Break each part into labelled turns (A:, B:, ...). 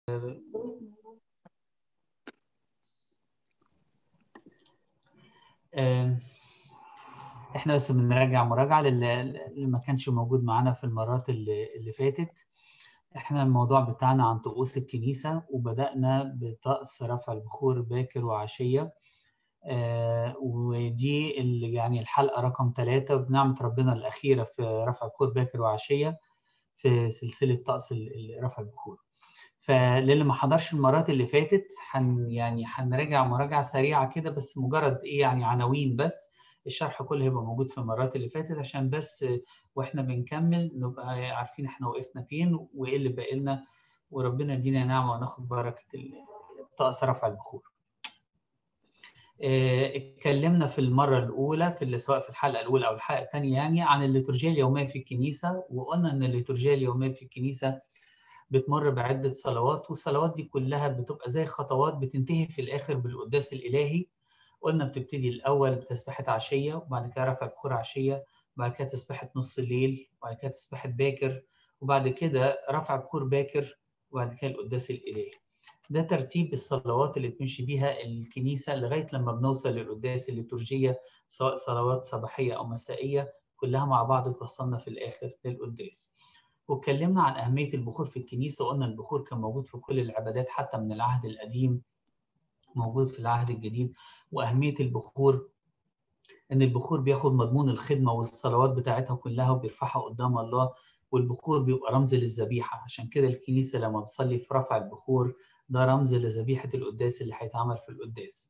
A: احنا بس بنراجع مراجعه اللي ما كانش موجود معانا في المرات اللي, اللي فاتت احنا الموضوع بتاعنا عن طقوس الكنيسه وبدانا بطقس رفع البخور باكر وعشيه آه ودي اللي يعني الحلقه رقم ثلاثة بنعمه ربنا الاخيره في رفع البخور باكر وعشيه في سلسله طقس رفع البخور فللي ما حضرش المرات اللي فاتت حن يعني هنراجع مراجعه سريعه كده بس مجرد ايه يعني عناوين بس الشرح كله هيبقى موجود في المرات اللي فاتت عشان بس واحنا بنكمل نبقى عارفين احنا وقفنا فين وايه اللي باقي لنا وربنا يدينا نعمه وناخد بركه طقس رفع البخور. اتكلمنا في المره الاولى في سواء في الحلقه الاولى او الحلقه الثانيه يعني عن الليتورجيه اليوميه في الكنيسه وقلنا ان الليتورجيه اليوميه في الكنيسه بتمر بعده صلوات والصلوات دي كلها بتبقى زي خطوات بتنتهي في الاخر بالقداس الالهي قلنا بتبتدي الاول بتسبيحه عشيه وبعد كده رفع بخور عشيه وبعد كده تسبيحه نص الليل وبعد كده تسبيحه باكر وبعد كده رفع بخور باكر وبعد كده القداس الالهي ده ترتيب الصلوات اللي بتمشي بيها الكنيسه لغايه لما بنوصل للقداس الليتورجيه سواء صلوات صباحيه او مسائيه كلها مع بعض توصلنا في الاخر للقداس واتكلمنا عن اهميه البخور في الكنيسه وقلنا البخور كان موجود في كل العبادات حتى من العهد القديم موجود في العهد الجديد واهميه البخور ان البخور بياخد مضمون الخدمه والصلوات بتاعتها كلها وبيرفعها قدام الله والبخور بيبقى رمز للذبيحه عشان كده الكنيسه لما بتصلي في رفع البخور ده رمز لذبيحه القداس اللي هيتعمل في القداس.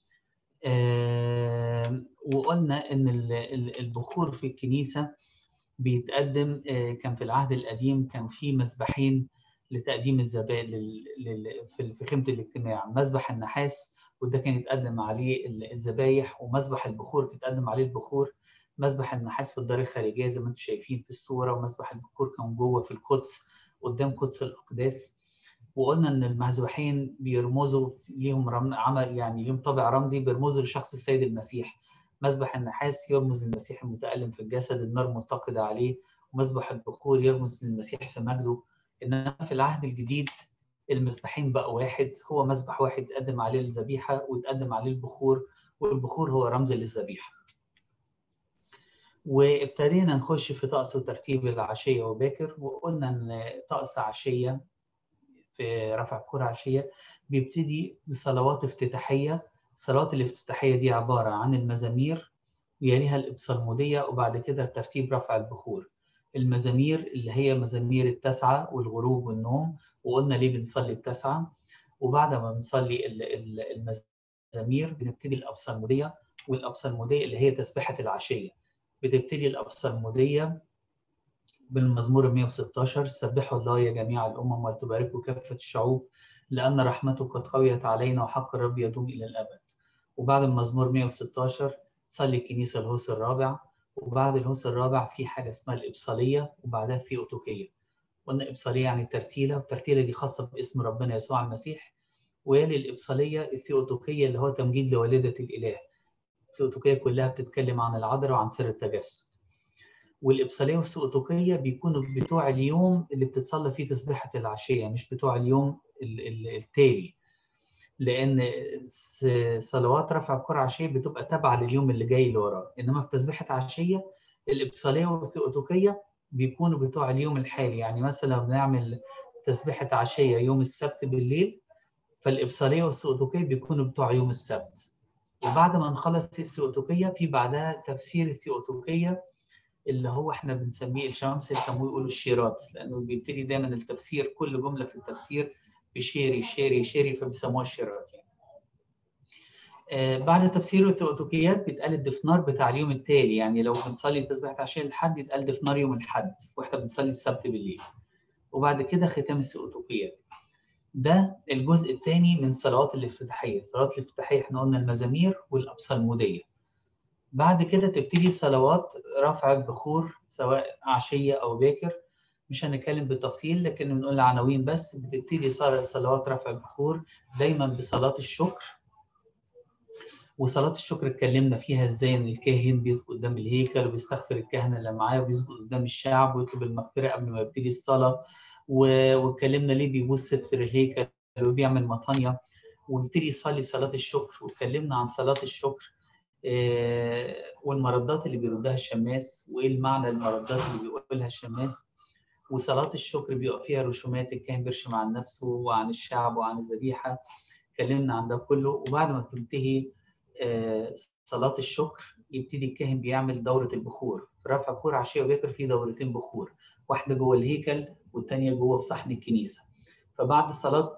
A: آه وقلنا ان البخور في الكنيسه بيتقدم آه كان في العهد القديم كان في مسبحين لتقديم الذبائح في خيمه الاجتماع مسبح النحاس وده كان يتقدم عليه الذبايح ومسبح البخور بيتقدم عليه البخور مسبح النحاس في الدار الخارجيه زي ما انتم شايفين في الصوره ومسبح البخور كان جوه في القدس قدام قدس الاقداس وقلنا ان المذبحين بيرمزوا ليهم رم... عمل يعني ليهم طابع رمزي بيرمزوا لشخص السيد المسيح مسبح النحاس يرمز للمسيح المتألم في الجسد النار متقدة عليه ومسبح البخور يرمز للمسيح في مجده انما في العهد الجديد المسبحين بقى واحد هو مسبح واحد يتقدم عليه الذبيحه ويتقدم عليه البخور والبخور هو رمز للذبيحه. وابتدينا نخش في طقس وترتيب العشيه وباكر وقلنا ان طقس عشيه في رفع بخور عشيه بيبتدي بصلوات افتتاحيه، الصلوات الافتتاحيه دي عباره عن المزامير ويليها الابصالموديه وبعد كده ترتيب رفع البخور. المزامير اللي هي مزامير التسعة والغروب والنوم وقلنا ليه بنصلي التسعة وبعد ما بنصلي المزامير بنبتدي الأبصالمودية والأبصالمودية اللي هي تسبيحة العشية بتبتدي الأبصالمودية بالمزمور 116 سبحوا الله يا جميع الأمم ولتباركوا كافة الشعوب لأن رحمته قد قويت علينا وحق الرب يدوم إلى الأبد وبعد المزمور 116 صلي الكنيسة الهوس الرابع وبعد الهوس الرابع في حاجه اسمها الابصاليه وبعدها في اوتوكيه قلنا ابصاليه يعني ترتيله والترتيله دي خاصه باسم ربنا يسوع المسيح ويلي الابصاليه الثيوتوكيه اللي هو تمجيد لوالده الاله الثيوتوكيه كلها بتتكلم عن العذراء وعن سر التجسد والابصاليه والثيوتوكيه بيكونوا بتوع اليوم اللي بتتصلى فيه تسبيحه العشيه مش بتوع اليوم التالي لان صلوات رفع بخور عشيه بتبقى تابعه لليوم اللي جاي اللي وراه انما في تسبيحه عشيه الابصاليه والثيوتوكيه بيكونوا بتوع اليوم الحالي يعني مثلا بنعمل تسبيحه عشيه يوم السبت بالليل فالابصاليه والثيوتوكيه بيكونوا بتوع يوم السبت وبعد ما نخلص الثيوتوكيه في بعدها تفسير الثيوتوكيه اللي هو احنا بنسميه الشمس يسموه يقولوا الشيرات لانه بيبتدي دايما التفسير كل جمله في التفسير بشيري شيري شيري فبيسموها الشيرات يعني. آه بعد تفسير الثيوتوكيات بيتقال الدفنار بتاع اليوم التالي يعني لو بنصلي تسبيحة عشاء الحد يتقال دفنار يوم الحد واحنا بنصلي السبت بالليل وبعد كده ختام الثيوتوكيات ده الجزء الثاني من صلوات الافتتاحية صلوات الافتتاحية احنا قلنا المزامير والأبصالمودية بعد كده تبتدي صلوات رفع البخور سواء عشية أو باكر مش هنتكلم بالتفصيل لكن بنقول عناوين بس بتبتدي صلوات رفع البخور دايما بصلاة الشكر وصلاة الشكر اتكلمنا فيها ازاي ان الكاهن بيسجد قدام الهيكل وبيستغفر الكهنة اللي معاه وبيسجد قدام الشعب ويطلب المغفرة قبل ما يبتدي الصلاة واتكلمنا ليه بيبوس ستر الهيكل وبيعمل مطانيه ويبتدي يصلي صلاه الشكر واتكلمنا عن صلاه الشكر والمردات اللي بيردها الشماس وايه المعنى المردات اللي بيقولها الشماس وصلاه الشكر بيبقى فيها رسومات الكاهن بيرشم عن نفسه وعن الشعب وعن الذبيحه اتكلمنا عن ده كله وبعد ما تنتهي صلاه الشكر يبتدي الكاهن بيعمل دوره البخور في رفع بخور عشيه وبكر في دورتين بخور واحده جوه الهيكل والثانيه جوه في صحن الكنيسه فبعد صلاه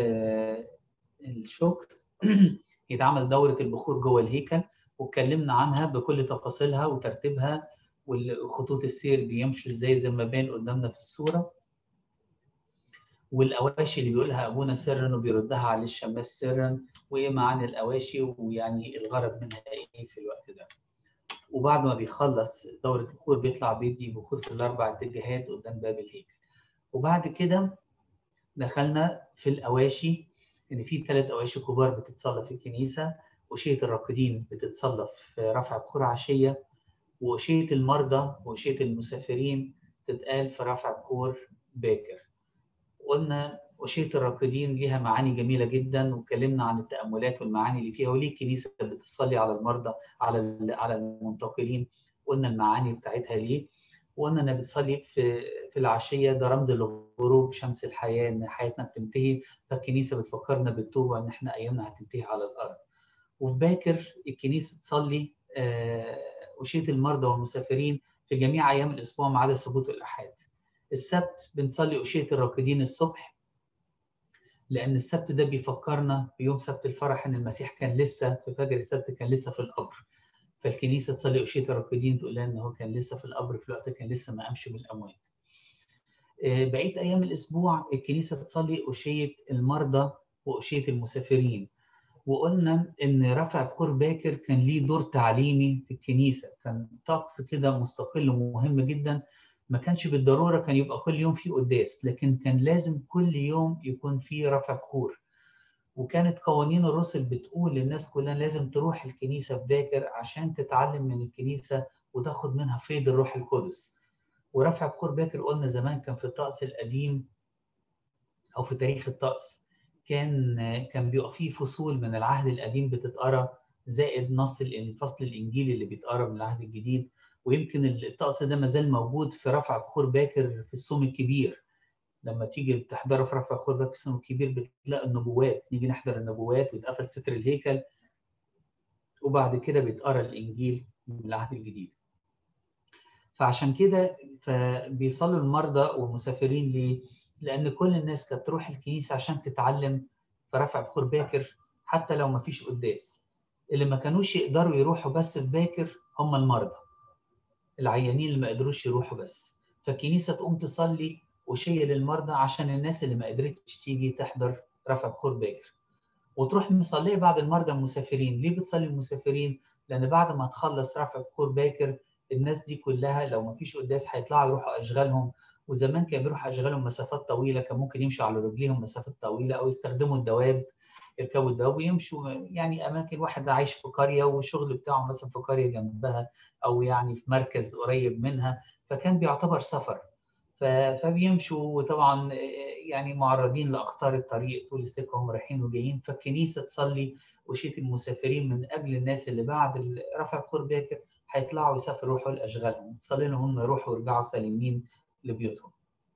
A: الشكر يتعمل دوره البخور جوه الهيكل واتكلمنا عنها بكل تفاصيلها وترتيبها وخطوط السير بيمشوا ازاي زي ما باين قدامنا في الصوره والاواشي اللي بيقولها ابونا سرا وبيردها على الشماس سرا وايه معاني الاواشي ويعني الغرض منها ايه في الوقت ده وبعد ما بيخلص دوره البخور بيطلع بيدي بخور في الاربع اتجاهات قدام باب الهيكل وبعد كده دخلنا في الاواشي ان في ثلاث اواشي كبار بتتصلى في الكنيسه وشيه الراقدين بتتصلى في رفع بخور عشيه وشيه المرضى وشيه المسافرين تتقال في رفع بخور باكر قلنا وشية الراقدين ليها معاني جميلة جدا واتكلمنا عن التأملات والمعاني اللي فيها وليه الكنيسة بتصلي على المرضى على على المنتقلين قلنا المعاني بتاعتها ليه وقلنا انها بتصلي في في العشية ده رمز لغروب شمس الحياة ان حياتنا بتنتهي فالكنيسة بتفكرنا بالتوبة ان احنا ايامنا هتنتهي على الارض وفي باكر الكنيسة تصلي وشية المرضى والمسافرين في جميع ايام الاسبوع ما عدا السبوت والاحاد السبت بنصلي أشية الراقدين الصبح لأن السبت ده بيفكرنا بيوم سبت الفرح إن المسيح كان لسه في فجر السبت كان لسه في القبر فالكنيسة تصلي أشية الراقدين تقول لنا إن هو كان لسه في القبر في الوقت كان لسه ما قامش من الأموات. بقية أيام الأسبوع الكنيسة تصلي أشية المرضى وأشية المسافرين وقلنا إن رفع بخور باكر كان ليه دور تعليمي في الكنيسة كان طقس كده مستقل ومهم جدا ما كانش بالضروره كان يبقى كل يوم في قداس لكن كان لازم كل يوم يكون في رفع بخور وكانت قوانين الرسل بتقول للناس كلها لازم تروح الكنيسه في باكر عشان تتعلم من الكنيسه وتاخد منها فيض الروح القدس ورفع بخور باكر قلنا زمان كان في الطقس القديم او في تاريخ الطقس كان كان بيبقى فيه فصول من العهد القديم بتتقرا زائد نص الفصل الانجيلي اللي بيتقرا من العهد الجديد ويمكن الطقس ده ما زال موجود في رفع بخور باكر في الصوم الكبير لما تيجي تحضر في رفع بخور باكر في الصوم الكبير بتلاقي النبوات نيجي نحضر النبوات ويتقفل ستر الهيكل وبعد كده بيتقرا الانجيل من العهد الجديد فعشان كده فبيصلوا المرضى والمسافرين ليه؟ لان كل الناس كانت تروح الكنيسه عشان تتعلم في رفع بخور باكر حتى لو ما فيش قداس اللي ما كانوش يقدروا يروحوا بس في باكر هم المرضى العيانين اللي ما قدروش يروحوا بس فالكنيسه تقوم تصلي وشيه للمرضى عشان الناس اللي ما قدرتش تيجي تحضر رفع بخور باكر وتروح مصليه بعد المرضى المسافرين ليه بتصلي المسافرين لان بعد ما تخلص رفع بخور باكر الناس دي كلها لو ما فيش قداس هيطلعوا يروحوا اشغالهم وزمان كانوا بيروحوا اشغالهم مسافات طويله كان ممكن يمشوا على رجليهم مسافات طويله او يستخدموا الدواب يركبوا الدواب ويمشوا يعني اماكن واحد عايش في قريه والشغل بتاعه مثلا في قريه جنبها او يعني في مركز قريب منها فكان بيعتبر سفر فبيمشوا وطبعا يعني معرضين لاخطار الطريق طول السكه هم رايحين وجايين فالكنيسه تصلي وشيه المسافرين من اجل الناس اللي بعد رفع بخور باكر هيطلعوا يسافروا يروحوا لاشغالهم تصلي لهم هم يروحوا ويرجعوا سالمين لبيوتهم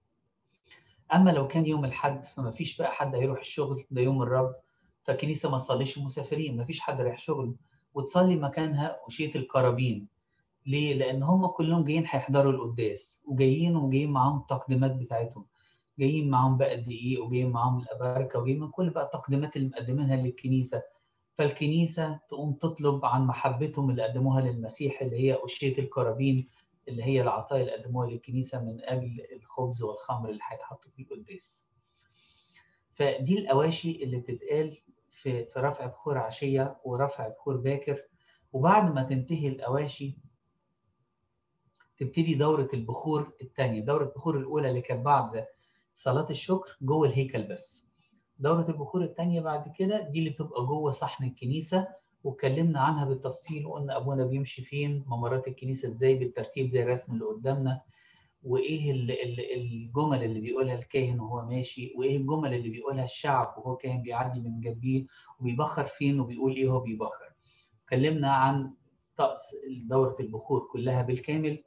A: اما لو كان يوم الحد فما فيش بقى حد هيروح الشغل ده يوم الرب فالكنيسه ما تصليش المسافرين ما فيش حد رايح شغل وتصلي مكانها وشيه القرابين ليه؟ لان هم كلهم جايين هيحضروا القداس وجايين وجايين معاهم التقديمات بتاعتهم جايين معاهم بقى الدقيق وجايين معاهم الاباركه وجايين من كل بقى التقديمات اللي مقدمينها للكنيسه فالكنيسه تقوم تطلب عن محبتهم اللي قدموها للمسيح اللي هي أشية القرابين اللي هي العطايا اللي قدموها للكنيسه من اجل الخبز والخمر اللي هيتحطوا في القداس. فدي الاواشي اللي بتتقال في في رفع بخور عشيه ورفع بخور باكر وبعد ما تنتهي الاواشي تبتدي دوره البخور الثانيه، دوره البخور الاولى اللي كانت بعد صلاه الشكر جوه الهيكل بس. دوره البخور الثانيه بعد كده دي اللي بتبقى جوه صحن الكنيسه واتكلمنا عنها بالتفصيل وقلنا ابونا بيمشي فين ممرات الكنيسه ازاي بالترتيب زي الرسم اللي قدامنا وايه الجمل اللي بيقولها الكاهن وهو ماشي وايه الجمل اللي بيقولها الشعب وهو كان بيعدي من جنبيه وبيبخر فين وبيقول ايه وهو بيبخر اتكلمنا عن طقس دوره البخور كلها بالكامل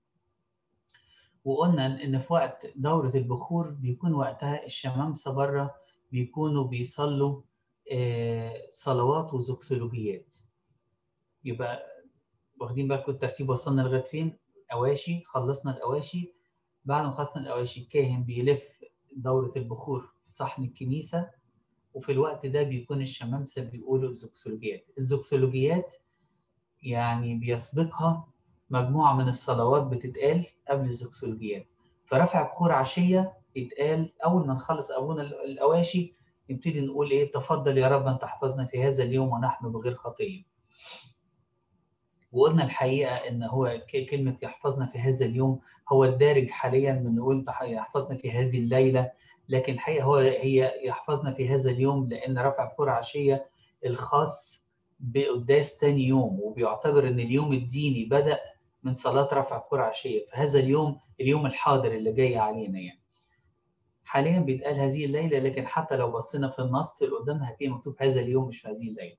A: وقلنا ان في وقت دوره البخور بيكون وقتها الشمامسه بره بيكونوا بيصلوا صلوات وزوكسولوجيات يبقى واخدين بالكم الترتيب وصلنا لغايه فين اواشي خلصنا الاواشي بعد ما خلصنا الاواشي الكاهن بيلف دوره البخور في صحن الكنيسه وفي الوقت ده بيكون الشمامسه بيقولوا الزوكسولوجيات الزوكسولوجيات يعني بيسبقها مجموعه من الصلوات بتتقال قبل الزوكسولوجيات فرفع بخور عشيه يتقال اول ما نخلص ابونا الاواشي نبتدي نقول ايه تفضل يا رب ان تحفظنا في هذا اليوم ونحن بغير خطيه وقلنا الحقيقه ان هو كلمه يحفظنا في هذا اليوم هو الدارج حاليا من نقول يحفظنا في هذه الليله لكن الحقيقه هو هي يحفظنا في هذا اليوم لان رفع بخور عشيه الخاص بقداس تاني يوم وبيعتبر ان اليوم الديني بدا من صلاه رفع بخور عشيه فهذا اليوم اليوم الحاضر اللي جاي علينا يعني حاليا بيتقال هذه الليله لكن حتى لو بصينا في النص اللي قدامنا هتلاقي مكتوب هذا اليوم مش في هذه الليله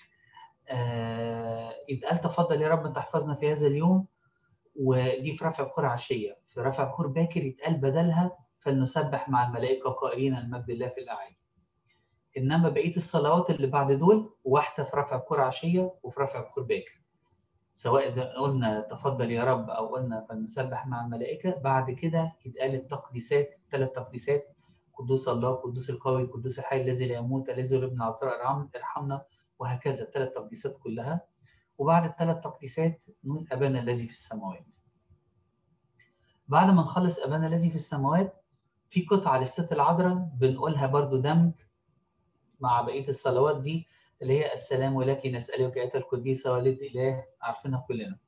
A: آه يتقال تفضل يا رب ان تحفظنا في هذا اليوم ودي في رفع بخور عشيه في رفع بخور باكر يتقال بدلها فلنسبح مع الملائكه قائلين المجد لله في الاعالي انما بقيه الصلوات اللي بعد دول واحده في رفع بخور عشيه وفي رفع بخور باكر سواء اذا قلنا تفضل يا رب او قلنا فلنسبح مع الملائكه بعد كده يتقال التقديسات ثلاث تقديسات قدوس الله قدوس القوي قدوس الحي الذي لا يموت الذي ابن عذراء ارحمنا وهكذا الثلاث تقديسات كلها وبعد الثلاث تقديسات نقول ابانا الذي في السماوات بعد ما نخلص ابانا الذي في السماوات في قطعه للست العذراء بنقولها برضو دمج مع بقيه الصلوات دي اللي هي السلام لك نسألك أيتها القديسة والد إله عارفينها كلنا.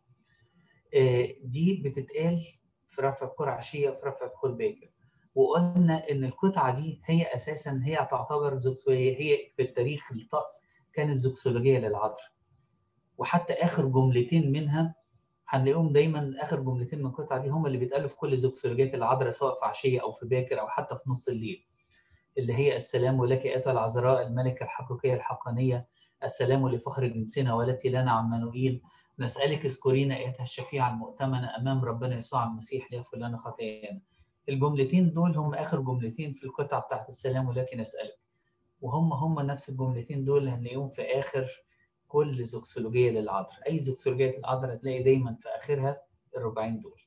A: دي بتتقال في رفع بخور عشية وفي رفع بخور باكر. وقلنا إن القطعة دي هي أساسا هي تعتبر زوكسولوجية هي في التاريخ الطقس كانت زوكسولوجية للعذر. وحتى آخر جملتين منها هنلاقيهم دايما آخر جملتين من القطعة دي هم اللي بيتقالوا في كل زوكسولوجيات العذراء سواء في عشية أو في باكر أو حتى في نص الليل. اللي هي السلام لك أيتها العذراء الملكة الحقيقية الحقانية السلام لفخر جنسنا والتي لنا عمانوئيل نسألك اذكرينا أيتها الشفيعة المؤتمنة أمام ربنا يسوع المسيح ليغفر لنا خطايانا الجملتين دول هم آخر جملتين في القطعة بتاعت السلام لك نسألك وهم هم نفس الجملتين دول اللي هنلاقيهم في آخر كل زوكسولوجية للعذراء أي زوكسولوجية للعذراء تلاقي دايما في آخرها الربعين دول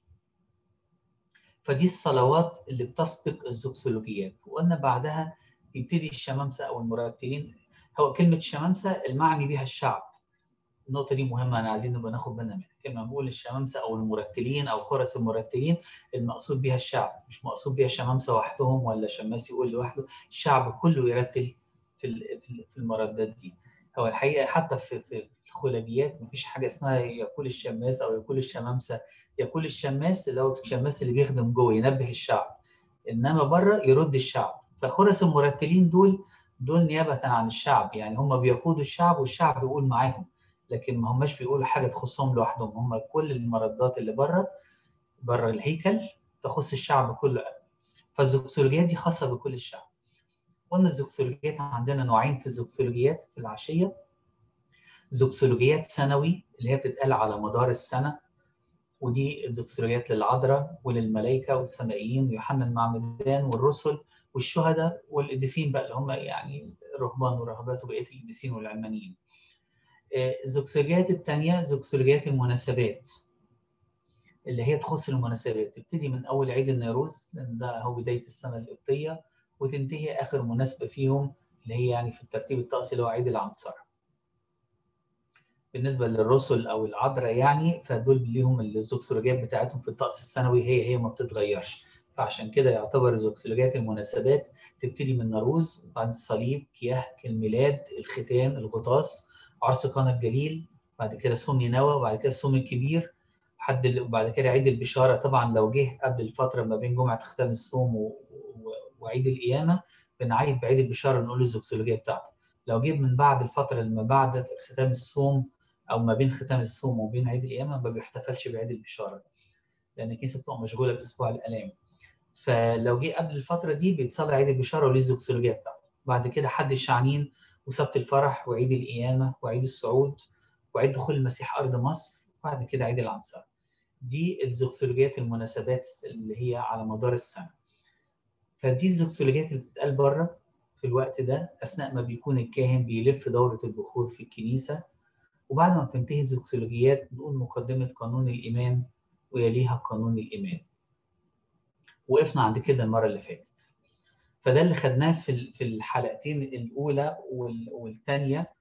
A: فدي الصلوات اللي بتسبق الزوكسولوجيات وقلنا بعدها يبتدي الشمامسه او المرتلين هو كلمه شمامسه المعني بها الشعب النقطه دي مهمه انا عايزين نبقى ناخد بالنا منها كلمه بقول الشمامسه او المرتلين او خرس المرتلين المقصود بها الشعب مش مقصود بها الشمامسه وحدهم ولا شماس يقول لوحده الشعب كله يرتل في في المردات دي هو الحقيقه حتى في في الخلجيات مفيش حاجه اسمها يقول الشماس او يقول الشمامسه يقول الشماس اللي هو الشماس اللي بيخدم جوه ينبه الشعب انما بره يرد الشعب فخرس المرتلين دول دول نيابه عن الشعب يعني هم بيقودوا الشعب والشعب بيقول معاهم لكن ما هماش بيقولوا حاجه تخصهم لوحدهم هم كل المردات اللي بره بره الهيكل تخص الشعب كله فالزوكسولوجيات دي خاصه بكل الشعب قلنا الزوكسولوجيات عندنا نوعين في الزوكسولوجيات في العشيه زوكسولوجيات سنوي اللي هي بتتقال على مدار السنه ودي الزوكسولوجيات للعذراء وللملائكه والسمائيين ويوحنا المعمدان والرسل والشهداء والقديسين بقى اللي هم يعني الرهبان والراهبات وبقيه القديسين والعلمانيين. الزوكسولوجيات الثانيه زوكسولوجيات المناسبات اللي هي تخص المناسبات تبتدي من اول عيد النيروز لان ده هو بدايه السنه القبطيه وتنتهي اخر مناسبه فيهم اللي هي يعني في الترتيب الطقسي اللي هو عيد العنصره. بالنسبه للرسل او العذراء يعني فدول ليهم الزوكسولوجيات بتاعتهم في الطقس السنوي هي هي ما بتتغيرش فعشان كده يعتبر زوكسولوجيات المناسبات تبتدي من ناروز بعد الصليب كيهك الميلاد الختان الغطاس عرس قانا الجليل بعد كده صوم نينوى وبعد كده الصوم الكبير حد وبعد كده عيد البشاره طبعا لو جه قبل الفتره ما بين جمعه ختام الصوم و... و... وعيد القيامه بنعيد بعيد البشاره نقول الزوكسولوجيه بتاعته لو جه من بعد الفتره اللي ما بعد ختام الصوم او ما بين ختام الصوم وبين عيد القيامه ما بيحتفلش بعيد البشاره لان الكنيسه بتبقى مشغوله باسبوع الالام فلو جه قبل الفتره دي بيتصلي عيد البشاره وليه الزوكسولوجيه بتاعته بعد كده حد الشعنين وسبت الفرح وعيد القيامه وعيد الصعود وعيد دخول المسيح ارض مصر وبعد كده عيد العنصر دي الزوكسولوجيات المناسبات اللي هي على مدار السنه فدي الزوكسولوجيات اللي بتتقال بره في الوقت ده اثناء ما بيكون الكاهن بيلف دوره البخور في الكنيسه وبعد ما بتنتهي الزوكسولوجيات بنقول مقدمه قانون الايمان ويليها قانون الايمان وقفنا عند كده المره اللي فاتت فده اللي خدناه في في الحلقتين الاولى والثانيه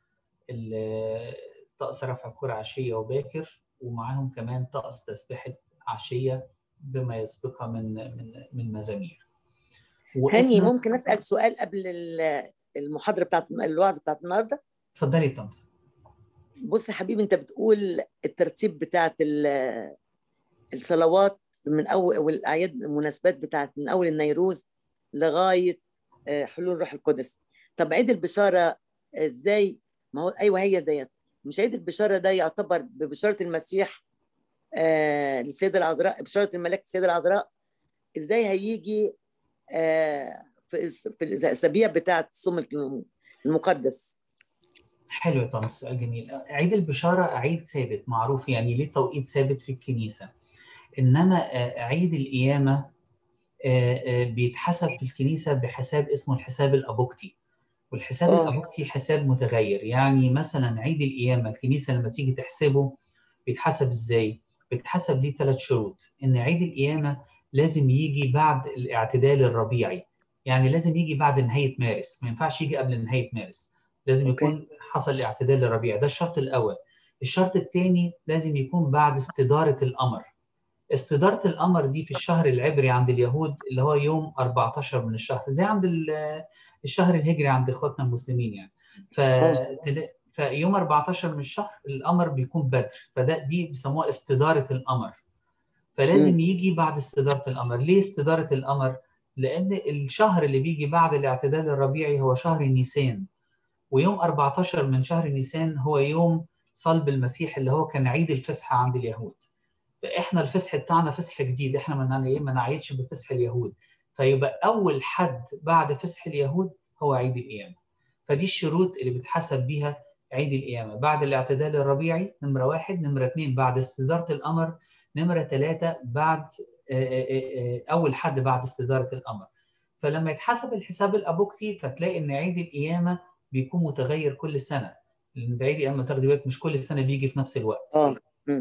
A: طقس رفع كرة عشيه وباكر ومعاهم كمان طقس تسبيحه عشيه بما يسبقها من من من مزامير
B: هاني ممكن اسال سؤال قبل المحاضره بتاعت الوعظه بتاعت النهارده
A: اتفضلي يا طنط
B: بص يا حبيبي انت بتقول الترتيب بتاعت الصلوات من اول والاعياد المناسبات بتاعت من اول النيروز لغايه حلول روح القدس طب عيد البشاره ازاي ما هو ايوه هي ديت مش عيد البشاره ده يعتبر ببشاره المسيح آه للسيده العذراء بشاره الملاك السيده العذراء ازاي هيجي آه في في الاسابيع بتاعه الصوم المقدس
A: حلو يا طبعا السؤال جميل عيد البشاره عيد ثابت معروف يعني ليه توقيت ثابت في الكنيسه انما عيد القيامه بيتحسب في الكنيسه بحساب اسمه الحساب الابوكتي والحساب أوه. الابوكتي حساب متغير يعني مثلا عيد القيامه الكنيسه لما تيجي تحسبه بيتحسب ازاي بيتحسب ليه ثلاث شروط ان عيد القيامه لازم يجي بعد الاعتدال الربيعي يعني لازم يجي بعد نهايه مارس ما ينفعش يجي قبل نهايه مارس لازم أوكي. يكون حصل الاعتدال الربيعي ده الشرط الاول الشرط الثاني لازم يكون بعد استداره القمر استدارة القمر دي في الشهر العبري عند اليهود اللي هو يوم 14 من الشهر زي عند الشهر الهجري عند اخواتنا المسلمين يعني ف فيوم 14 من الشهر القمر بيكون بدر فده دي بيسموها استدارة القمر فلازم يجي بعد استدارة القمر ليه استدارة القمر؟ لأن الشهر اللي بيجي بعد الاعتدال الربيعي هو شهر نيسان ويوم 14 من شهر نيسان هو يوم صلب المسيح اللي هو كان عيد الفسحة عند اليهود فاحنا الفسح بتاعنا فسح جديد احنا ما نعيدش بفسح اليهود فيبقى اول حد بعد فسح اليهود هو عيد القيامه فدي الشروط اللي بتحسب بيها عيد القيامه بعد الاعتدال الربيعي نمره واحد نمره اثنين بعد استداره القمر نمره ثلاثه بعد اول حد بعد استداره القمر فلما يتحسب الحساب الابوكتي فتلاقي ان عيد القيامه بيكون متغير كل سنه لان عيد القيامه تاخدي بالك مش كل سنه بيجي في نفس الوقت
B: اه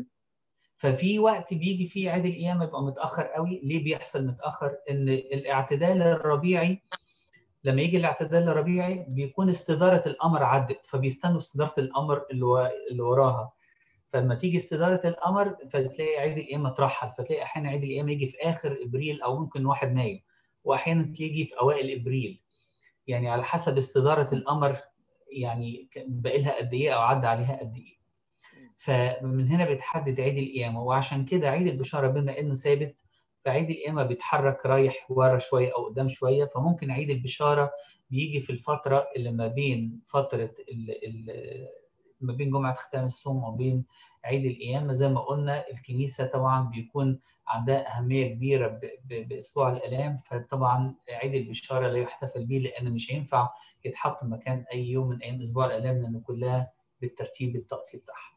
A: ففي وقت بيجي فيه عيد القيامه يبقى متاخر قوي ليه بيحصل متاخر ان الاعتدال الربيعي لما يجي الاعتدال الربيعي بيكون استداره القمر عدت فبيستنوا استداره القمر اللي اللي وراها فلما تيجي استداره القمر فتلاقي عيد القيامه اترحل فتلاقي احيانا عيد القيامه يجي في اخر ابريل او ممكن 1 مايو واحيانا تيجي في اوائل ابريل يعني على حسب استداره القمر يعني باقي لها قد ايه او عدى عليها قد ايه فمن هنا بيتحدد عيد القيامة وعشان كده عيد البشارة بما إنه ثابت فعيد القيامة بيتحرك رايح ورا شوية أو قدام شوية فممكن عيد البشارة بيجي في الفترة اللي ما بين فترة ال ال ما بين جمعة ختام الصوم وبين عيد القيامة زي ما قلنا الكنيسة طبعا بيكون عندها أهمية كبيرة بأسبوع الآلام فطبعا عيد البشارة لا يحتفل به لأن مش هينفع يتحط مكان أي يوم من أيام أسبوع الآلام لأنه كلها بالترتيب الطقسي بتاعها.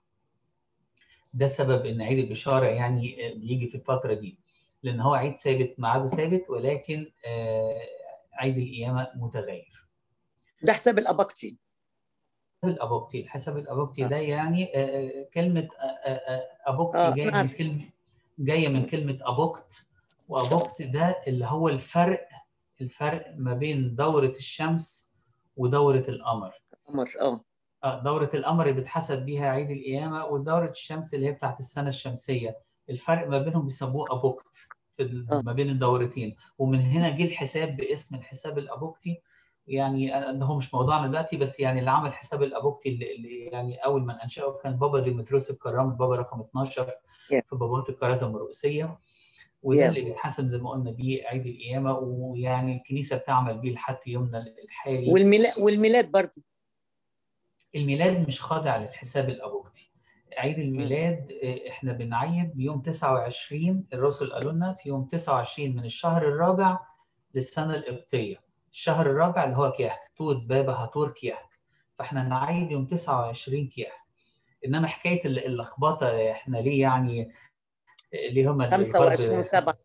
A: ده سبب ان عيد البشاره يعني بيجي في الفتره دي لان هو عيد ثابت ميعاده ثابت ولكن عيد القيامه متغير
B: ده حساب الاباكتي
A: الابوكتي الحساب الابوكتي ده يعني كلمه ابوكتي جايه من كلمه جايه من كلمه ابوكت وابوكت ده اللي هو الفرق الفرق ما بين دوره الشمس ودوره القمر
B: القمر اه
A: دورة القمر اللي بتحسب بيها عيد القيامة ودورة الشمس اللي هي بتاعت السنة الشمسية الفرق ما بينهم بيسموه أبوكت في ما بين الدورتين ومن هنا جه الحساب باسم الحساب الأبوكتي يعني ده هو مش موضوعنا دلوقتي بس يعني اللي عمل حساب الأبوكتي اللي, اللي يعني أول ما أنشأه كان بابا ديمتروس الكرام البابا رقم 12
B: yeah.
A: في بابات الكرازة الرئيسية وده yeah. اللي بيتحسب زي ما قلنا بيه عيد القيامة ويعني الكنيسة بتعمل بيه لحد يومنا الحالي
B: والميلاد والميلاد برضه
A: الميلاد مش خاضع للحساب الابوكتي عيد الميلاد احنا بنعيد بيوم 29 الرسل قالوا لنا في يوم 29 من الشهر الرابع للسنه القبطيه الشهر الرابع اللي هو كياك توت بابا هاتور كياك فاحنا نعيد يوم 29 كياك انما حكايه اللخبطه احنا ليه يعني ليه هم
B: 25 7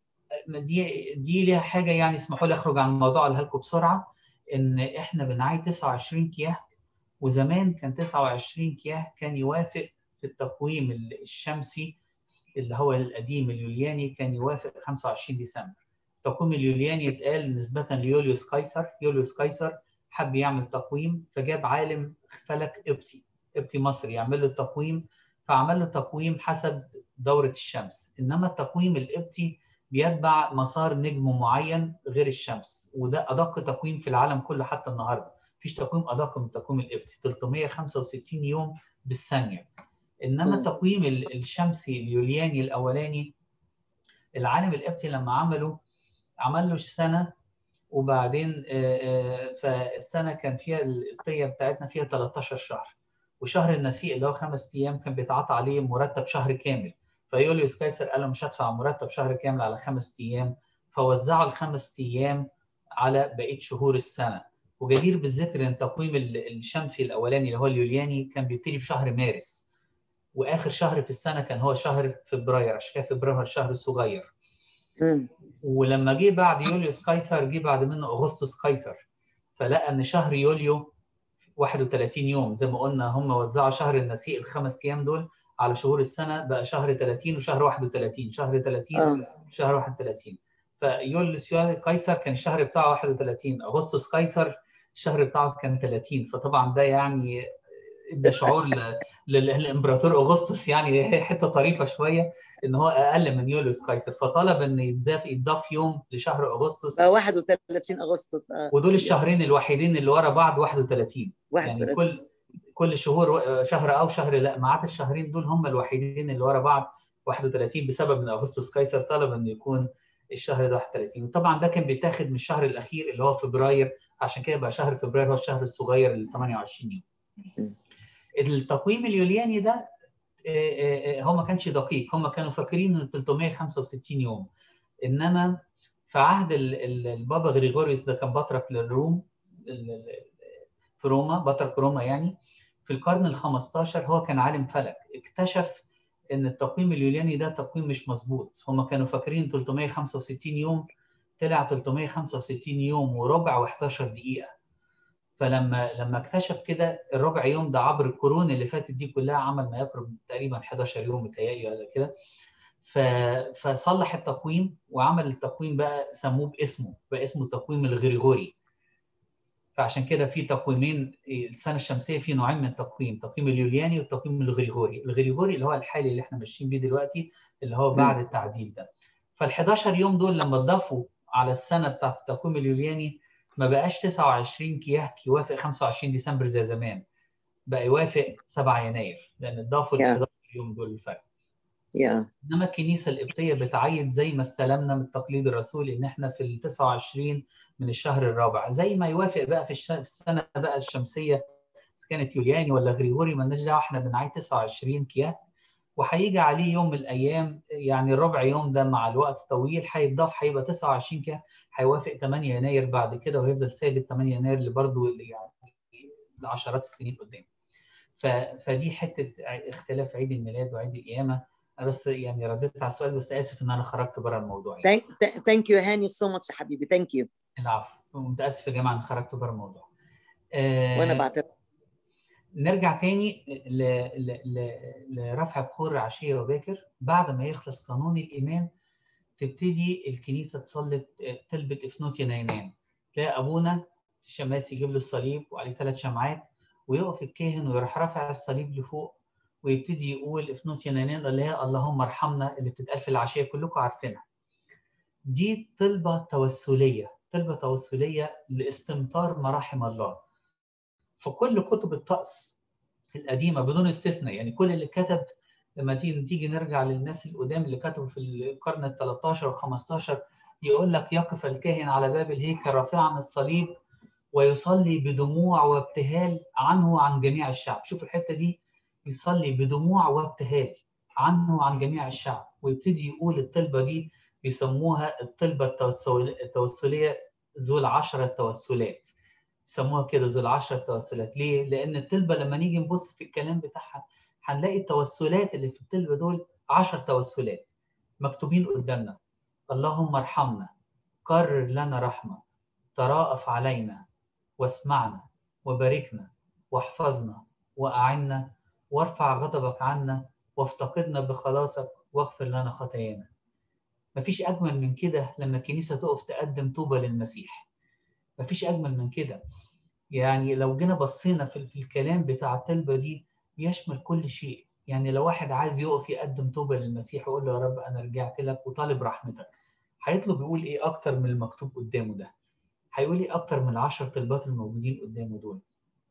A: دي دي ليها حاجه يعني اسمحوا لي اخرج عن الموضوع اقولها لكم بسرعه ان احنا بنعيد 29 كياك وزمان كان 29 كياك كان يوافق في التقويم الشمسي اللي هو القديم اليولياني كان يوافق 25 ديسمبر التقويم اليولياني اتقال نسبة ليوليوس قيصر يوليوس قيصر حب يعمل تقويم فجاب عالم فلك قبطي قبطي مصري يعمل له التقويم فعمل له تقويم حسب دورة الشمس إنما التقويم القبطي بيتبع مسار نجم معين غير الشمس وده أدق تقويم في العالم كله حتى النهارده مفيش تقويم أدق من التقويم القبطي 365 يوم بالثانية انما التقويم الشمسي اليولياني الاولاني العالم القبطي لما عمله عمل له سنه وبعدين فالسنه كان فيها القبطيه بتاعتنا فيها 13 شهر وشهر النسيء اللي هو خمس ايام كان بيتعاطى عليه مرتب شهر كامل فيوليوس قيصر قال له مش هدفع مرتب شهر كامل على خمس ايام فوزعوا الخمس ايام على بقيه شهور السنه وجدير بالذكر ان التقويم الشمسي الاولاني اللي هو اليولياني كان بيبتدي بشهر مارس واخر شهر في السنه كان هو شهر فبراير عشان كده فبراير شهر صغير ولما جه بعد يوليوس قيصر جه بعد منه اغسطس قيصر فلقى ان شهر يوليو 31 يوم زي ما قلنا هم وزعوا شهر النسيء الخمس ايام دول على شهور السنه بقى شهر 30 وشهر 31 شهر 30
B: آه.
A: شهر 31 فيوليوس قيصر كان الشهر بتاعه 31 اغسطس قيصر الشهر بتاعه كان 30 فطبعا ده يعني ادى شعور للامبراطور اغسطس يعني حته طريفه شويه ان هو اقل من يوليوس قيصر فطلب ان يتضاف يتضاف يوم لشهر اغسطس
B: بقى 31 اغسطس اه
A: ودول الشهرين الوحيدين اللي ورا بعض 31 يعني
B: 31
A: كل كل شهور شهر او شهر لا ما عدا الشهرين دول هم الوحيدين اللي ورا بعض 31 بسبب ان اغسطس قيصر طلب انه يكون الشهر ده 31 وطبعا ده كان بيتاخد من الشهر الاخير اللي هو فبراير عشان كده بقى شهر فبراير هو الشهر الصغير ال 28 يوم التقويم اليولياني ده هو ما كانش دقيق هم كانوا فاكرين ان 365 يوم انما في عهد البابا غريغوريوس ده كان بطرك للروم في روما بطرك روما يعني في القرن ال 15 هو كان عالم فلك اكتشف ان التقويم اليولياني ده تقويم مش مظبوط هم كانوا فاكرين 365 يوم طلع 365 يوم وربع و11 دقيقه فلما لما اكتشف كده الربع يوم ده عبر القرون اللي فاتت دي كلها عمل ما يقرب تقريبا 11 يوم متهيألي ولا كده ف... فصلح التقويم وعمل التقويم بقى سموه باسمه بقى اسمه التقويم الغريغوري فعشان كده في تقويمين السنه الشمسيه في نوعين من التقويم التقويم اليولياني والتقويم الغريغوري الغريغوري اللي هو الحالي اللي احنا ماشيين بيه دلوقتي اللي هو بعد التعديل ده فال11 يوم دول لما اتضافوا على السنه بتاعت التقويم اليولياني ما بقاش 29 كياك يوافق 25 ديسمبر زي زمان بقى يوافق 7 يناير لان اتضافوا ال 11 يوم دول الفرق
B: يا
A: انما الكنيسه القبطيه بتعيد زي ما استلمنا من التقليد الرسولي ان احنا في ال 29 من الشهر الرابع زي ما يوافق بقى في الش- في السنه بقى الشمسيه اذا كانت يولياني ولا غريغوري مالناش دعوه احنا بنعيد 29 كياك وهيجي عليه يوم من الايام يعني الربع يوم ده مع الوقت طويل هيتضاف هيبقى 29 كياك هيوافق 8 يناير بعد كده وهيفضل ثابت 8 يناير اللي برضه يعني لعشرات السنين قدام ف... فدي حته اختلاف عيد الميلاد وعيد القيامه انا بس يعني رديت على السؤال بس اسف ان انا خرجت بره الموضوع يعني.
B: ثانك يو هاني سو ماتش يا حبيبي ثانك يو
A: العفو متاسف يا جماعه ان خرجت بره الموضوع آه
B: وانا بعتذر
A: نرجع تاني ل... ل... ل... لرفع بخور عشيه وباكر بعد ما يخلص قانون الايمان تبتدي الكنيسه تصلي تلبت افنوت يناينان تلاقي ابونا الشماس يجيب له الصليب وعليه ثلاث شمعات ويقف الكاهن ويروح رافع الصليب لفوق ويبتدي يقول افنوت يناينان اللي هي اللهم ارحمنا اللي بتتقال في العشيه كلكم عارفينها. دي طلبه توسليه، طلبه توسليه لاستمطار مراحم الله. فكل كتب الطقس القديمه بدون استثناء يعني كل اللي كتب لما تيجي تيجي نرجع للناس القدام اللي كتبوا في القرن ال 13 و 15 يقول لك يقف الكاهن على باب الهيكل رافعا الصليب ويصلي بدموع وابتهال عنه وعن جميع الشعب، شوف الحته دي يصلي بدموع وابتهال عنه وعن جميع الشعب ويبتدي يقول الطلبة دي بيسموها الطلبة التوسلية ذو العشرة توسلات يسموها كده ذو العشرة توسلات ليه؟ لأن الطلبة لما نيجي نبص في الكلام بتاعها هنلاقي التوسلات اللي في الطلبة دول 10 توسلات مكتوبين قدامنا اللهم ارحمنا قرر لنا رحمة تراءف علينا واسمعنا وباركنا واحفظنا وأعنا وارفع غضبك عنا وافتقدنا بخلاصك واغفر لنا خطايانا مفيش أجمل من كده لما الكنيسة تقف تقدم طوبى للمسيح مفيش أجمل من كده يعني لو جينا بصينا في, في الكلام بتاع الطلبة دي يشمل كل شيء يعني لو واحد عايز يقف يقدم توبة للمسيح ويقول له يا رب أنا رجعت لك وطالب رحمتك هيطلب يقول إيه أكتر من المكتوب قدامه ده هيقول إيه أكتر من العشر طلبات الموجودين قدامه دول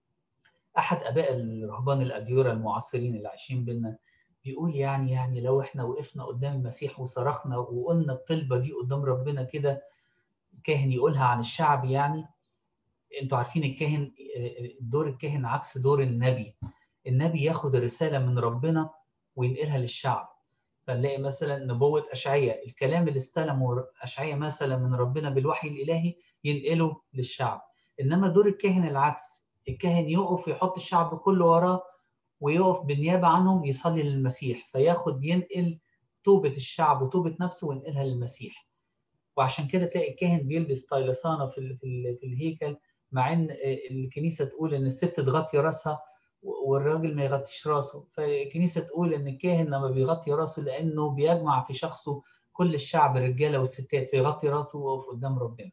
A: أحد آباء الرهبان الأديرة المعاصرين اللي عايشين بينا بيقول يعني يعني لو احنا وقفنا قدام المسيح وصرخنا وقلنا الطلبه دي قدام ربنا كده الكاهن يقولها عن الشعب يعني انتوا عارفين الكاهن دور الكاهن عكس دور النبي النبي ياخد الرساله من ربنا وينقلها للشعب فنلاقي مثلا نبوه اشعياء الكلام اللي استلمه اشعياء مثلا من ربنا بالوحي الالهي ينقله للشعب انما دور الكاهن العكس الكاهن يقف ويحط الشعب كله وراه ويقف بالنيابه عنهم يصلي للمسيح فياخد ينقل توبه الشعب وتوبه نفسه وينقلها للمسيح وعشان كده تلاقي الكاهن بيلبس طيلسانه في في الهيكل مع ان الكنيسه تقول ان الست تغطي راسها والراجل ما يغطيش راسه فالكنيسه تقول ان الكاهن لما بيغطي راسه لانه بيجمع في شخصه كل الشعب الرجاله والستات فيغطي راسه ويقف قدام ربنا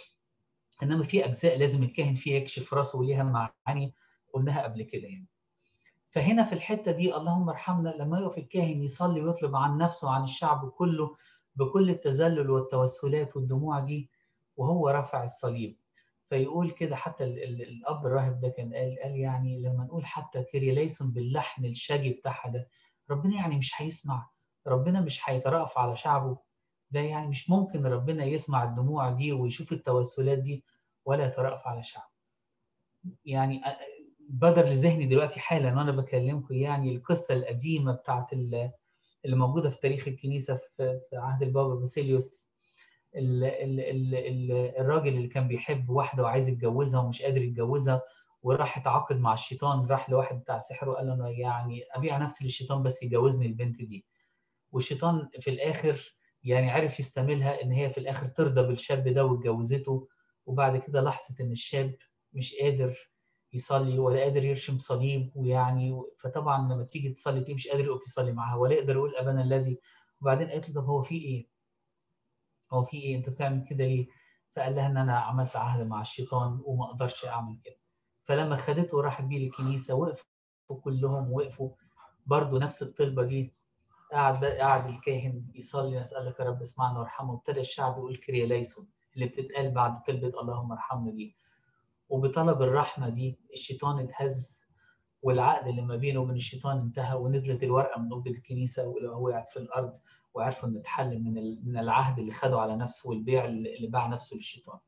A: انما في اجزاء لازم الكاهن فيها يكشف راسه وليها معاني قلناها قبل كده يعني فهنا في الحته دي اللهم ارحمنا لما يقف الكاهن يصلي ويطلب عن نفسه وعن الشعب كله بكل التذلل والتوسلات والدموع دي وهو رفع الصليب فيقول كده حتى ال ال الاب الراهب ده كان قال قال يعني لما نقول حتى كيريليسون باللحن الشجي بتاعها ده ربنا يعني مش هيسمع ربنا مش هيترأف على شعبه ده يعني مش ممكن ربنا يسمع الدموع دي ويشوف التوسلات دي ولا يترأف على شعبه يعني بدر لذهني دلوقتي حالا وانا بكلمكم يعني القصه القديمه بتاعت اللي موجوده في تاريخ الكنيسه في عهد البابا باسيليوس ال ال ال ال الراجل اللي كان بيحب واحده وعايز يتجوزها ومش قادر يتجوزها وراح اتعاقد مع الشيطان راح لواحد بتاع سحر وقال له انا يعني ابيع نفسي للشيطان بس يجوزني البنت دي والشيطان في الاخر يعني عرف يستعملها ان هي في الاخر ترضى بالشاب ده واتجوزته وبعد كده لاحظت ان الشاب مش قادر يصلي ولا قادر يرشم صليب ويعني فطبعا لما تيجي تصلي تلاقيه مش قادر يقف يصلي معاها ولا يقدر يقول ابانا الذي وبعدين قالت له طب هو في ايه؟ هو في ايه؟ انت بتعمل كده ليه؟ فقال لها ان انا عملت عهد مع الشيطان وما اقدرش اعمل كده. فلما خدته وراحت بيه للكنيسه وقفوا كلهم وقفوا برضه نفس الطلبه دي قعد قعد الكاهن يصلي نسالك يا رب اسمعنا وارحمنا وابتدى الشعب يقول كريا ليسون اللي بتتقال بعد طلبه اللهم ارحمنا دي. وبطلب الرحمة دي الشيطان اتهز والعقد اللي ما بينه وبين الشيطان انتهى ونزلت الورقة من قبل الكنيسة ووقعت في الأرض وعرفوا إن اتحل من من العهد اللي خده على نفسه والبيع اللي باع نفسه للشيطان.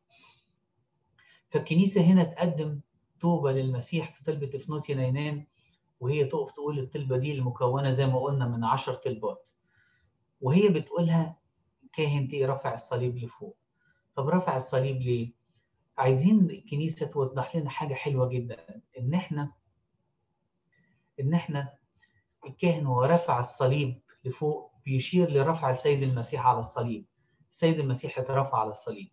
A: فالكنيسة هنا تقدم توبة للمسيح في طلبة افنوتي نينان وهي تقف تقول الطلبة دي المكونة زي ما قلنا من عشر طلبات. وهي بتقولها كاهن تي رفع الصليب لفوق. طب رفع الصليب ليه؟ عايزين الكنيسه توضح لنا حاجه حلوه جدا ان احنا ان احنا الكاهن وهو رفع الصليب لفوق بيشير لرفع السيد المسيح على الصليب السيد المسيح اترفع على الصليب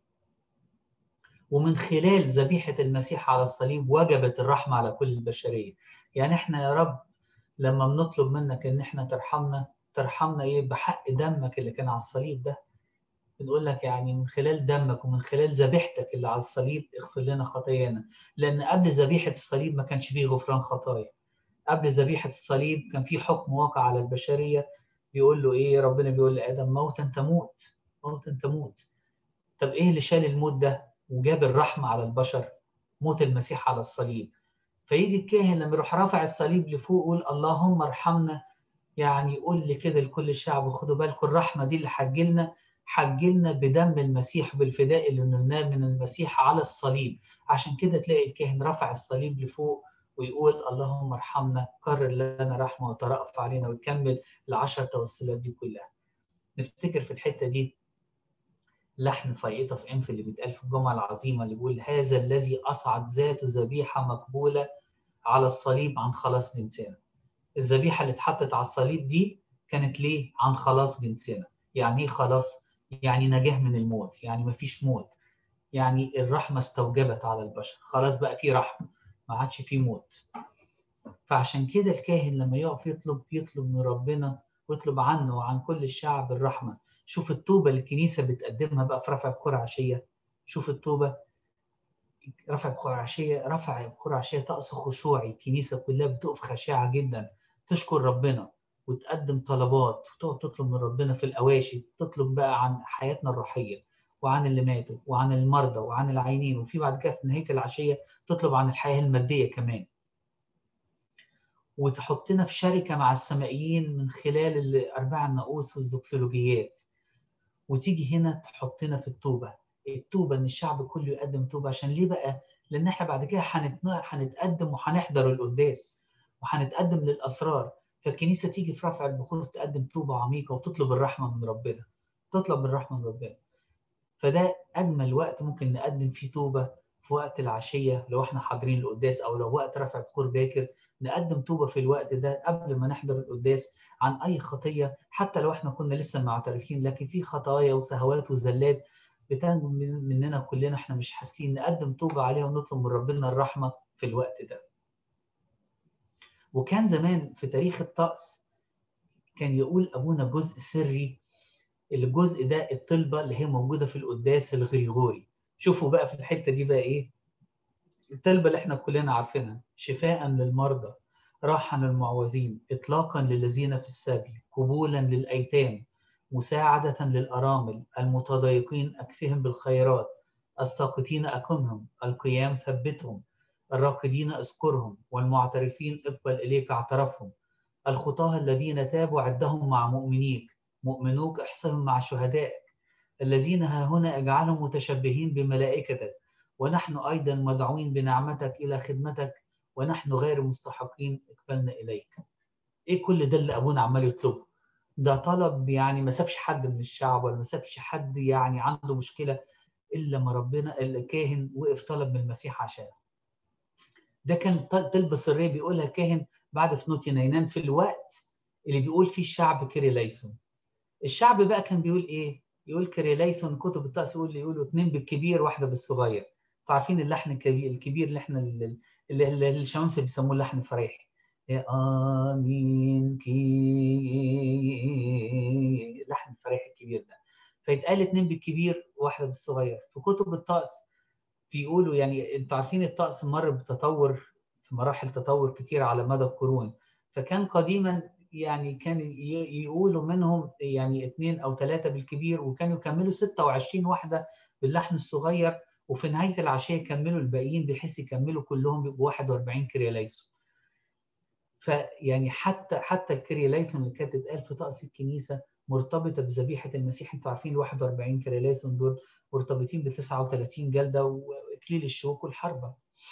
A: ومن خلال ذبيحة المسيح على الصليب وجبت الرحمة على كل البشرية يعني احنا يا رب لما بنطلب منك ان احنا ترحمنا ترحمنا ايه بحق دمك اللي كان على الصليب ده بنقول لك يعني من خلال دمك ومن خلال ذبيحتك اللي على الصليب اغفر لنا خطايانا لان قبل ذبيحه الصليب ما كانش فيه غفران خطايا قبل ذبيحه الصليب كان في حكم واقع على البشريه بيقول له ايه ربنا بيقول لادم موتا تموت موتا تموت طب ايه اللي شال الموت ده وجاب الرحمه على البشر موت المسيح على الصليب فيجي الكاهن لما يروح رافع الصليب لفوق يقول اللهم ارحمنا يعني يقول لي كده لكل الشعب خدوا بالكم الرحمه دي اللي حجلنا حجلنا بدم المسيح بالفداء اللي نلناه من المسيح على الصليب عشان كده تلاقي الكاهن رفع الصليب لفوق ويقول اللهم ارحمنا كرر لنا رحمه وترأف علينا ويكمل العشر توسلات دي كلها نفتكر في الحته دي لحن فايقة في انف اللي بيتقال في الجمعه العظيمه اللي بيقول هذا الذي اصعد ذاته ذبيحه مقبوله على الصليب عن خلاص جنسنا الذبيحه اللي اتحطت على الصليب دي كانت ليه عن خلاص جنسنا يعني ايه خلاص يعني نجاه من الموت يعني مفيش موت يعني الرحمه استوجبت على البشر خلاص بقى في رحمه ما عادش في موت فعشان كده الكاهن لما يقف يطلب يطلب من ربنا ويطلب عنه وعن كل الشعب الرحمه شوف التوبه اللي الكنيسه بتقدمها بقى في رفع بكره عشيه شوف التوبه رفع بكره عشيه رفع بكره عشيه طقس خشوعي الكنيسه كلها بتقف خشاعه جدا تشكر ربنا وتقدم طلبات وتقعد تطلب من ربنا في الاواشي تطلب بقى عن حياتنا الروحيه وعن اللي ماتوا وعن المرضى وعن العينين وفي بعد كده في نهايه العشيه تطلب عن الحياه الماديه كمان وتحطنا في شركه مع السمائيين من خلال الارباع الناقوس والزوكسولوجيات وتيجي هنا تحطنا في التوبه التوبه ان الشعب كله يقدم توبه عشان ليه بقى؟ لان احنا بعد كده هنتقدم وهنحضر القداس وهنتقدم للاسرار فالكنيسه تيجي في رفع البخور تقدم توبه عميقه وتطلب الرحمه من ربنا تطلب الرحمه من ربنا فده اجمل وقت ممكن نقدم فيه توبه في وقت العشيه لو احنا حاضرين القداس او لو وقت رفع بخور باكر نقدم توبه في الوقت ده قبل ما نحضر القداس عن اي خطيه حتى لو احنا كنا لسه معترفين لكن في خطايا وسهوات وزلات بتنجم مننا كلنا احنا مش حاسين نقدم توبه عليها ونطلب من ربنا الرحمه في الوقت ده. وكان زمان في تاريخ الطقس كان يقول ابونا جزء سري الجزء ده الطلبه اللي هي موجوده في القداس الغريغوري شوفوا بقى في الحته دي بقى ايه الطلبه اللي احنا كلنا عارفينها شفاء للمرضى راحه للمعوزين اطلاقا للذين في السبي قبولا للايتام مساعدة للأرامل المتضايقين أكفهم بالخيرات الساقطين أكمهم القيام ثبتهم الراقدين اذكرهم والمعترفين اقبل إليك اعترفهم الخطاة الذين تابوا عدهم مع مؤمنيك مؤمنوك احصهم مع شهدائك الذين ها هنا اجعلهم متشبهين بملائكتك ونحن أيضا مدعوين بنعمتك إلى خدمتك ونحن غير مستحقين اقبلنا إليك إيه كل ده اللي أبونا عمال يطلبه ده طلب يعني ما سابش حد من الشعب ولا ما سابش حد يعني عنده مشكله الا ما ربنا الكاهن وقف طلب من المسيح عشانه. ده كان طلبه سريه بيقولها الكاهن بعد فنوت يناينان في الوقت اللي بيقول فيه الشعب كيريليسون. الشعب بقى كان بيقول ايه؟ يقول كيريليسون كتب الطقس يقول يقولوا اثنين بالكبير واحده بالصغير. عارفين اللحن الكبير الكبير اللي احنا اللي, اللي الشمس بيسموه اللحن الفريحي. آمين كي اللحن الفريح الكبير ده فيتقال اتنين بالكبير واحدة بالصغير في كتب الطقس بيقولوا يعني انتوا عارفين الطقس مر بتطور في مراحل تطور كتير على مدى القرون فكان قديما يعني كان يقولوا منهم يعني اثنين او ثلاثة بالكبير وكانوا يكملوا 26 واحدة باللحن الصغير وفي نهاية العشية يكملوا الباقيين بحيث يكملوا كلهم بيبقوا 41 كرياليسو فيعني حتى حتى الكرياليسون اللي كانت تتقال في طقس الكنيسه مرتبطه بذبيحه المسيح انتوا عارفين ال 41 كرياليسون دول مرتبطين ب 39 جلده واكليل الشوك والحربه.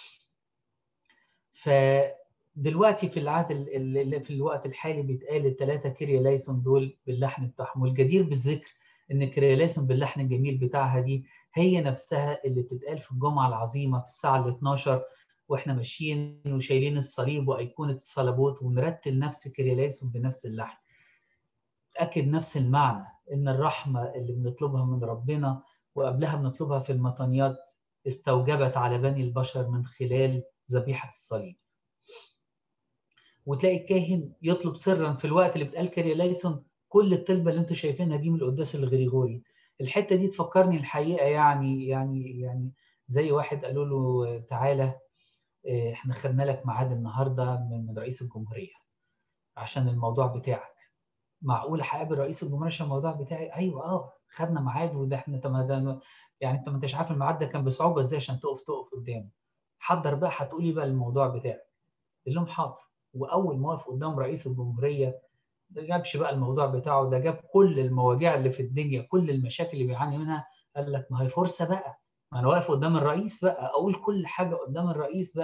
A: فدلوقتي في العهد اللي في الوقت الحالي بيتقال الثلاثه كرياليسون دول باللحن بتاعهم والجدير بالذكر ان الكرياليسون باللحن الجميل بتاعها دي هي نفسها اللي بتتقال في الجمعه العظيمه في الساعه ال 12 واحنا ماشيين وشايلين الصليب وايقونه الصليبوت ونرتل نفس كريليسون بنفس اللحن. اكد نفس المعنى ان الرحمه اللي بنطلبها من ربنا وقبلها بنطلبها في المطنيات استوجبت على بني البشر من خلال ذبيحه الصليب. وتلاقي الكاهن يطلب سرا في الوقت اللي بتقال كريليسون كل الطلبه اللي انتم شايفينها دي من القداس الغريغوري. الحته دي تفكرني الحقيقه يعني يعني يعني زي واحد قالوا له تعالى احنا خدنا لك ميعاد النهارده من رئيس الجمهوريه عشان الموضوع بتاعك معقول هقابل رئيس الجمهوريه عشان الموضوع بتاعي ايوه اه خدنا ميعاد وده احنا تمام يعني انت ما انتش عارف الميعاد ده كان بصعوبه ازاي عشان تقف تقف قدامه حضر بقى هتقولي بقى الموضوع بتاعك قال لهم حاضر واول ما وقف قدام رئيس الجمهوريه ده جابش بقى الموضوع بتاعه ده جاب كل المواضيع اللي في الدنيا كل المشاكل اللي بيعاني منها قال لك ما هي فرصه بقى ما انا واقف قدام الرئيس بقى اقول كل حاجه قدام الرئيس بقى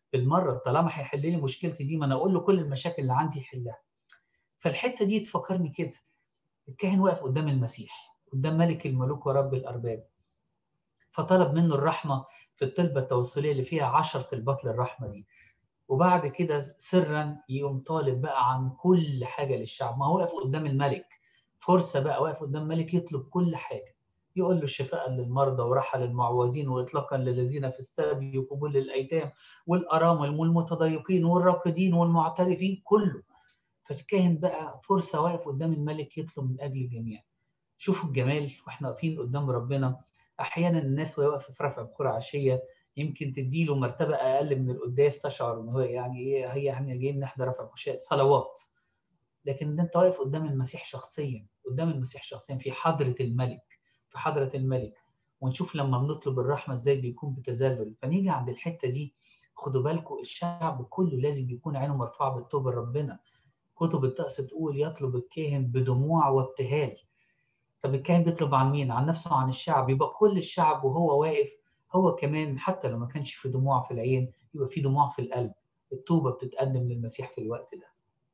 A: بالمره طالما هيحل لي مشكلتي دي ما انا اقول له كل المشاكل اللي عندي يحلها فالحته دي تفكرني كده الكاهن واقف قدام المسيح قدام ملك الملوك ورب الارباب فطلب منه الرحمه في الطلبه التوسليه اللي فيها عشر طلبات للرحمه دي وبعد كده سرا يقوم طالب بقى عن كل حاجه للشعب ما هو واقف قدام الملك فرصه بقى واقف قدام ملك يطلب كل حاجه يقول له شفاء للمرضى وراحه للمعوزين واطلاقا للذين في السبي وقبول للايتام والارامل والمتضايقين والراقدين والمعترفين كله فالكاهن بقى فرصه واقف قدام الملك يطلب من اجل الجميع شوفوا الجمال واحنا واقفين قدام ربنا احيانا الناس وهي واقفه في رفع بكره عشيه يمكن تديله مرتبه اقل من القداس تشعر ان هو يعني ايه هي احنا جايين نحضر رفع عشاء صلوات لكن انت واقف قدام المسيح شخصيا قدام المسيح شخصيا في حضره الملك في حضره الملك ونشوف لما بنطلب الرحمه ازاي بيكون بتذلل فنيجي عند الحته دي خدوا بالكم الشعب كله لازم يكون عينه مرفوعه بالتوبه لربنا كتب الطقس تقول يطلب الكاهن بدموع وابتهال طب الكاهن بيطلب عن مين؟ عن نفسه وعن الشعب يبقى كل الشعب وهو واقف هو كمان حتى لو ما كانش في دموع في العين يبقى في دموع في القلب التوبه بتتقدم للمسيح في الوقت ده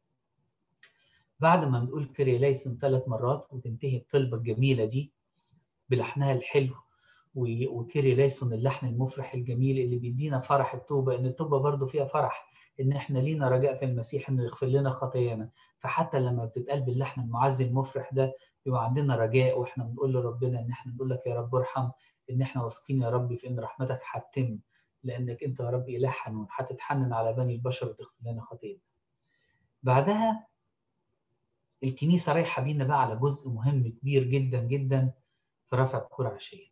A: بعد ما نقول كري ليسون ثلاث مرات وتنتهي الطلبه الجميله دي بلحنها الحلو وكيري ليسون اللحن المفرح الجميل اللي بيدينا فرح التوبه ان التوبه برضو فيها فرح ان احنا لينا رجاء في المسيح انه يغفر لنا خطايانا فحتى لما بتتقال باللحن المعزي المفرح ده يبقى عندنا رجاء واحنا بنقول لربنا ان احنا نقول لك يا رب ارحم ان احنا واثقين يا رب في ان رحمتك هتتم لانك انت يا رب اله حنون هتتحنن على بني البشر وتغفر لنا خطايانا. بعدها الكنيسه رايحه بينا بقى على جزء مهم كبير جدا جدا في رفع بكور عشيه.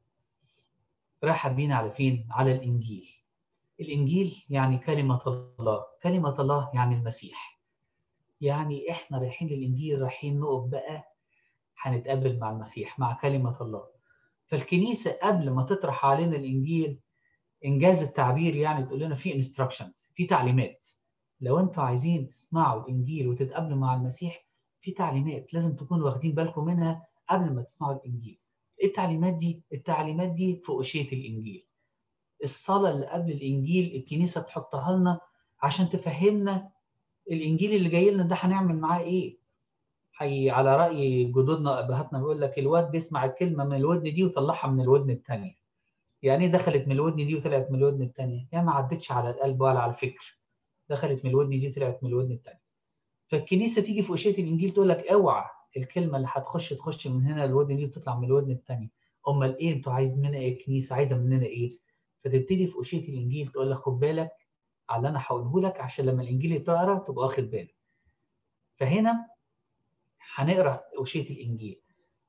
A: رايحه بينا على فين؟ على الانجيل. الانجيل يعني كلمه الله، كلمه الله يعني المسيح. يعني احنا رايحين للانجيل رايحين نقف بقى هنتقابل مع المسيح مع كلمه الله. فالكنيسه قبل ما تطرح علينا الانجيل انجاز التعبير يعني تقول لنا في انستراكشنز في تعليمات لو انتوا عايزين تسمعوا الانجيل وتتقابلوا مع المسيح في تعليمات لازم تكونوا واخدين بالكم منها قبل ما تسمعوا الانجيل ايه التعليمات دي التعليمات دي في أشية الانجيل الصلاه اللي قبل الانجيل الكنيسه تحطها لنا عشان تفهمنا الانجيل اللي جاي لنا ده هنعمل معاه ايه حي على راي جدودنا وابهاتنا بيقول لك الواد بيسمع الكلمه من الودن دي ويطلعها من الودن الثانيه يعني ايه دخلت من الودن دي وطلعت من الودن الثانيه يعني ما عدتش على القلب ولا على الفكر دخلت من الودن دي وطلعت من الودن الثانيه فالكنيسه تيجي في اشيه الانجيل تقول لك اوعى الكلمه اللي هتخش تخش من هنا الودن دي وتطلع من الودن الثانيه امال ايه انتوا عايز مننا ايه الكنيسه عايزه مننا ايه فتبتدي في اشيه الانجيل تقول لك خد بالك على اللي انا هقوله لك عشان لما الانجيل يتقرا تبقى واخد بالك فهنا هنقرا اشيه الانجيل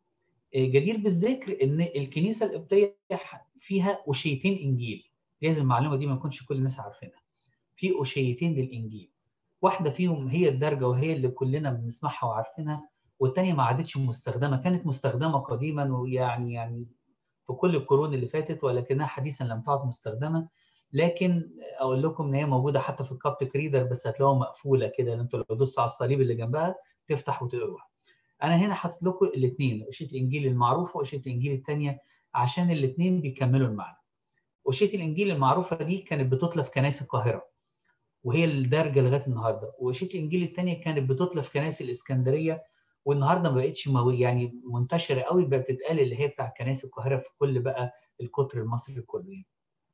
A: جدير بالذكر ان الكنيسه القبطيه فيها اشيتين انجيل لازم المعلومه دي ما يكونش كل الناس عارفينها في اشيتين للانجيل واحده فيهم هي الدرجه وهي اللي كلنا بنسمعها وعارفينها والثانيه ما عادتش مستخدمه كانت مستخدمه قديما ويعني يعني في كل القرون اللي فاتت ولكنها حديثا لم تعد مستخدمه لكن اقول لكم ان هي موجوده حتى في الكابتك ريدر بس هتلاقوها مقفوله كده انتوا لو دوستوا على الصليب اللي جنبها تفتح وتقروها انا هنا حاطط لكم الاثنين اشيه الانجيل المعروفه واشيه الانجيل الثانيه عشان الاثنين بيكملوا المعنى اشيه الانجيل المعروفه دي كانت بتطلع في كنائس القاهره وهي الدارجه لغايه النهارده واشيه الانجيل الثانيه كانت بتطلع في كنائس الاسكندريه والنهارده ما بقتش يعني منتشره قوي بقت تتقال اللي هي بتاع كنائس القاهره في كل بقى القطر المصري كله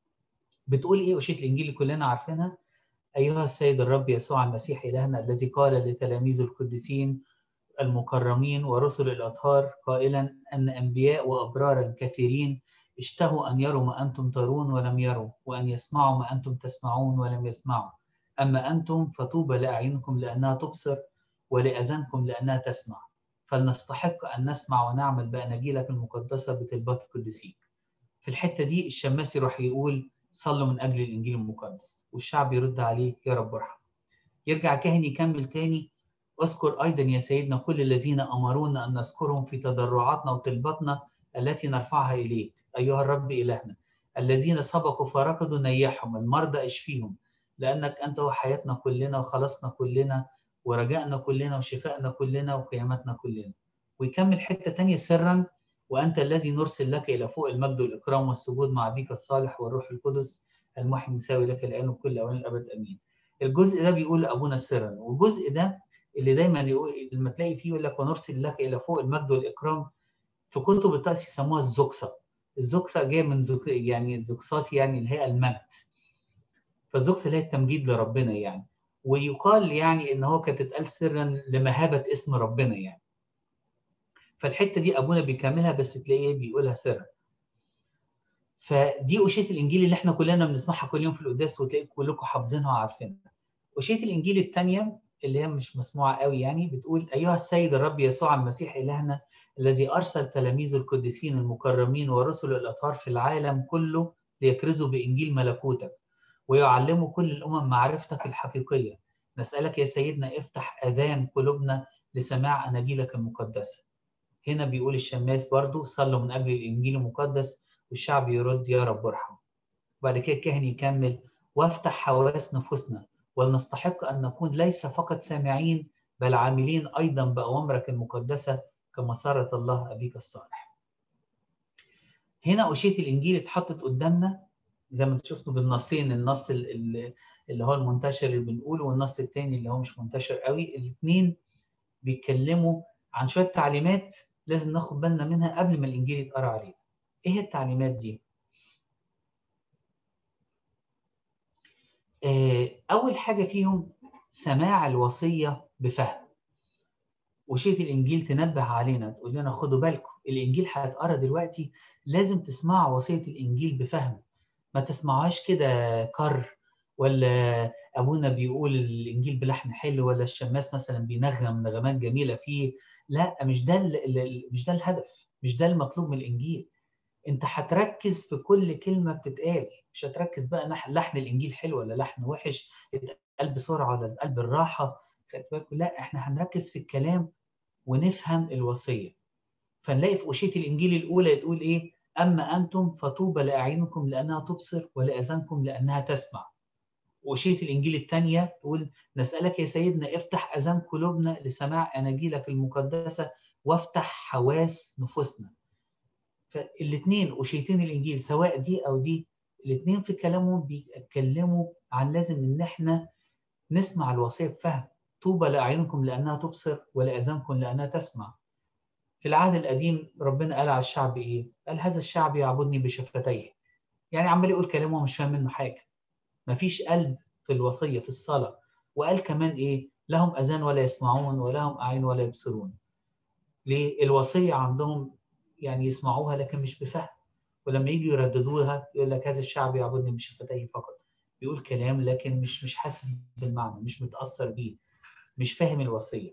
A: بتقول ايه اشيه الانجيل اللي كلنا عارفينها ايها السيد الرب يسوع المسيح الهنا الذي قال لتلاميذ القديسين المكرمين ورسل الأطهار قائلا أن أنبياء وأبرارا كثيرين اشتهوا أن يروا ما أنتم ترون ولم يروا وأن يسمعوا ما أنتم تسمعون ولم يسمعوا أما أنتم فطوبى لأعينكم لأنها تبصر ولأذانكم لأنها تسمع فلنستحق أن نسمع ونعمل بأناجيلك المقدسة بطلبات القديسين في الحتة دي الشماسي راح يقول صلوا من أجل الإنجيل المقدس والشعب يرد عليه يا رب ارحم يرجع كاهن يكمل تاني اذكر ايضا يا سيدنا كل الذين امرونا ان نذكرهم في تضرعاتنا وطلباتنا التي نرفعها اليك ايها الرب الهنا الذين سبقوا فركضوا نيحهم المرضى اشفيهم لانك انت هو حياتنا كلنا وخلاصنا كلنا ورجائنا كلنا وشفائنا كلنا وقيامتنا كلنا ويكمل حته ثانيه سرا وانت الذي نرسل لك الى فوق المجد والاكرام والسجود مع ابيك الصالح والروح القدس المحي مساوي لك الان وكل اوان الابد امين الجزء ده بيقول ابونا سرا والجزء ده اللي دايما يقول لما تلاقي فيه يقول لك ونرسل لك الى فوق المجد والاكرام في كتب الطقس يسموها الزوكسه الزوكسه جايه من زوك يعني الزوكسات يعني اللي هي المجد فالزوكسه اللي هي التمجيد لربنا يعني ويقال يعني ان هو كانت تتقال سرا لمهابه اسم ربنا يعني فالحته دي ابونا بيكملها بس تلاقيه بيقولها سرا فدي أشية الإنجيل اللي احنا كلنا بنسمعها كل يوم في القداس وتلاقي كلكم حافظينها وعارفينها. أشية الإنجيل الثانية اللي هي مش مسموعة قوي يعني بتقول أيها السيد الرب يسوع المسيح إلهنا الذي أرسل تلاميذه القديسين المكرمين ورسل الأطهار في العالم كله ليكرزوا بإنجيل ملكوتك ويعلموا كل الأمم معرفتك الحقيقية. نسألك يا سيدنا افتح أذان قلوبنا لسماع أناجيلك المقدسة. هنا بيقول الشماس برضو صلوا من أجل الإنجيل المقدس والشعب يرد يا رب ارحم وبعد كده الكاهن يكمل وافتح حواس نفوسنا ولنستحق ان نكون ليس فقط سامعين بل عاملين ايضا باوامرك المقدسه كما صارت الله ابيك الصالح. هنا أشية الانجيل اتحطت قدامنا زي ما شفتوا بالنصين النص اللي هو المنتشر اللي بنقوله والنص الثاني اللي هو مش منتشر قوي الاثنين بيتكلموا عن شويه تعليمات لازم ناخد بالنا منها قبل ما الانجيل يتقرا علينا. ايه هي التعليمات دي؟ أول حاجة فيهم سماع الوصية بفهم. وشية الإنجيل تنبه علينا تقول لنا خدوا بالكم الإنجيل هيتقرا دلوقتي لازم تسمعوا وصية الإنجيل بفهم. ما تسمعوهاش كده كر ولا أبونا بيقول الإنجيل بلحن حلو ولا الشماس مثلا بينغم نغمات جميلة فيه. لا مش ده مش ده الهدف، مش ده المطلوب من الإنجيل. انت هتركز في كل كلمه بتتقال مش هتركز بقى لحن الانجيل حلو ولا لحن وحش اتقال بسرعه ولا اتقال بالراحه خدت بالكم لا احنا هنركز في الكلام ونفهم الوصيه فنلاقي في أشية الإنجيل الأولى تقول إيه؟ أما أنتم فطوبى لأعينكم لأنها تبصر ولأذانكم لأنها تسمع. وأشية الإنجيل الثانية تقول نسألك يا سيدنا افتح أذان قلوبنا لسماع أناجيلك المقدسة وافتح حواس نفوسنا. فالاثنين أشيتين الإنجيل سواء دي أو دي الاثنين في كلامهم بيتكلموا عن لازم إن إحنا نسمع الوصية بفهم طوبى لأعينكم لأنها تبصر ولأذانكم لأنها تسمع في العهد القديم ربنا قال على الشعب إيه؟ قال هذا الشعب يعبدني بشفتيه يعني عمال يقول كلام هو مش فاهم منه حاجة مفيش قلب في الوصية في الصلاة وقال كمان إيه؟ لهم أذان ولا يسمعون ولهم أعين ولا يبصرون ليه؟ الوصية عندهم يعني يسمعوها لكن مش بفهم ولما يجوا يرددوها يقول لك هذا الشعب يعبدني بشفتيه فقط بيقول كلام لكن مش مش حاسس بالمعنى مش متاثر بيه مش فاهم الوصيه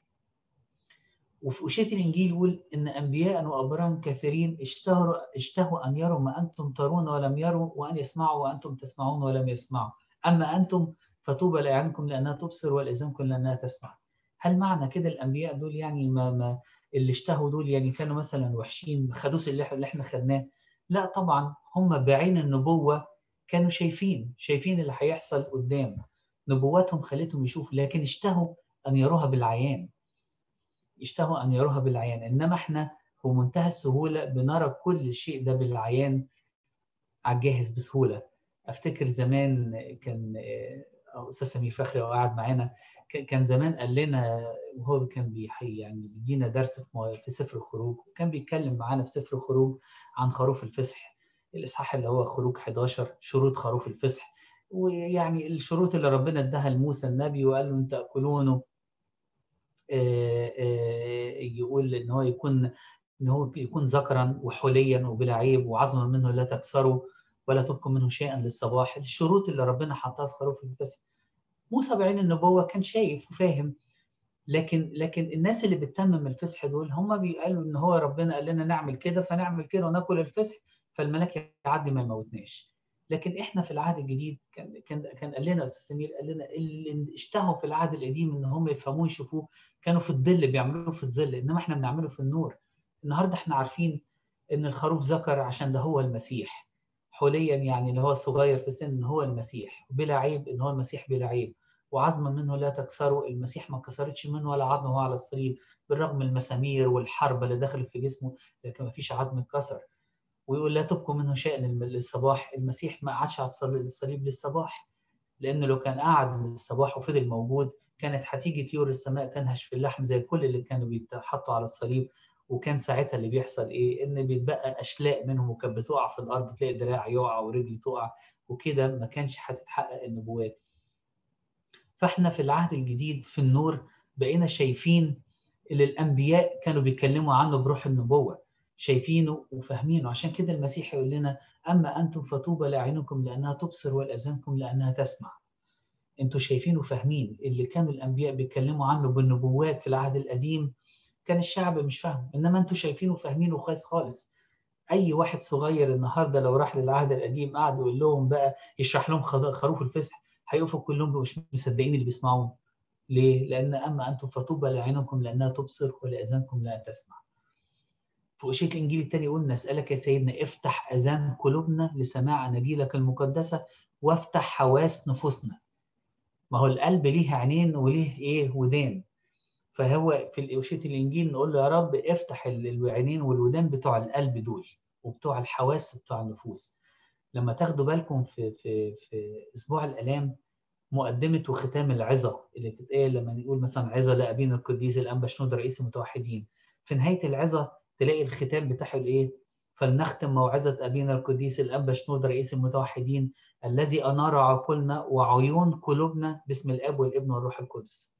A: وفي أشية الإنجيل يقول إن أنبياء وأبرام كثيرين اشتهروا اشتهوا أن يروا ما أنتم ترون ولم يروا وأن يسمعوا وأنتم تسمعون ولم يسمعوا أما أنتم فطوبى لأعينكم لأنها تبصر ولإذنكم لأنها تسمع هل معنى كده الأنبياء دول يعني ما, ما اللي اشتهوا دول يعني كانوا مثلا وحشين ما خدوش اللي احنا خدناه لا طبعا هم بعين النبوة كانوا شايفين شايفين اللي هيحصل قدام نبواتهم خلتهم يشوفوا لكن اشتهوا أن يروها بالعيان اشتهوا أن يروها بالعيان إنما احنا بمنتهى السهولة بنرى كل شيء ده بالعيان على الجاهز بسهولة أفتكر زمان كان أستاذ سمير فخري وهو قاعد معانا كان زمان قال لنا وهو كان بيحي يعني بيدينا درس في سفر الخروج وكان بيتكلم معانا في سفر الخروج عن خروف الفصح الاصحاح اللي هو خروج 11 شروط خروف الفصح ويعني الشروط اللي ربنا اداها لموسى النبي وقال له انت تاكلونه يقول ان هو يكون ان هو يكون ذكرا وحليا وبلا عيب وعظما منه لا تكسره ولا تبقوا منه شيئا للصباح الشروط اللي ربنا حطها في خروف الفصح موسى بعين النبوه كان شايف وفاهم لكن لكن الناس اللي بتتمم الفصح دول هم بيقالوا ان هو ربنا قال لنا نعمل كده فنعمل كده وناكل الفصح فالملاك يعدي ما يموتناش لكن احنا في العهد الجديد كان كان كان قال لنا استاذ سمير قال لنا اللي اشتهوا في العهد القديم ان هم يفهموه يشوفوه كانوا في الظل بيعملوه في الظل انما احنا بنعمله في النور النهارده احنا عارفين ان الخروف ذكر عشان ده هو المسيح حليا يعني اللي هو صغير في السن ان هو المسيح بلا عيب ان هو المسيح بلا عيب وعظما منه لا تكسره المسيح ما كسرتش منه ولا عظم وهو على الصليب بالرغم من المسامير والحرب اللي دخلت في جسمه لكن ما فيش عظم اتكسر ويقول لا تبقوا منه شيئا للصباح المسيح ما قعدش على الصليب للصباح لانه لو كان قعد للصباح وفضل موجود كانت هتيجي طيور السماء تنهش في اللحم زي كل اللي كانوا بيتحطوا على الصليب وكان ساعتها اللي بيحصل ايه ان بيتبقى اشلاء منهم وكانت بتقع في الارض تلاقي دراع يقع ورجل تقع وكده ما كانش هتتحقق النبوات فاحنا في العهد الجديد في النور بقينا شايفين اللي الانبياء كانوا بيتكلموا عنه بروح النبوه شايفينه وفاهمينه عشان كده المسيح يقول لنا اما انتم فطوبى لاعينكم لانها تبصر والاذانكم لانها تسمع انتوا شايفين وفاهمين اللي كانوا الانبياء بيتكلموا عنه بالنبوات في العهد القديم كان الشعب مش فاهم انما انتوا شايفينه وفاهمينه كويس خالص اي واحد صغير النهارده لو راح للعهد القديم قعد يقول لهم بقى يشرح لهم خروف الفسح هيقفوا كلهم مش مصدقين اللي بيسمعوه ليه؟ لان اما انتم فطوبى لعينكم لانها تبصر ولاذانكم لا تسمع. في أشية الإنجيل الثاني يقول نسألك يا سيدنا افتح أذان قلوبنا لسماع أناجيلك المقدسة وافتح حواس نفوسنا. ما هو القلب ليه عينين وليه إيه ودان. فهو في أشية الإنجيل نقول له يا رب افتح العينين والودان بتوع القلب دول وبتوع الحواس بتوع النفوس. لما تاخدوا بالكم في في في أسبوع الآلام مقدمة وختام العظة اللي بتتقال لما نقول مثلا عظة لأبينا القديس الأنبا شنود رئيس المتوحدين. في نهاية العظة تلاقي الختام بتاعه الايه؟ فلنختم موعظة أبينا القديس الأنبا شنود رئيس المتوحدين الذي أنار عقولنا وعيون قلوبنا باسم الآب والابن والروح القدس.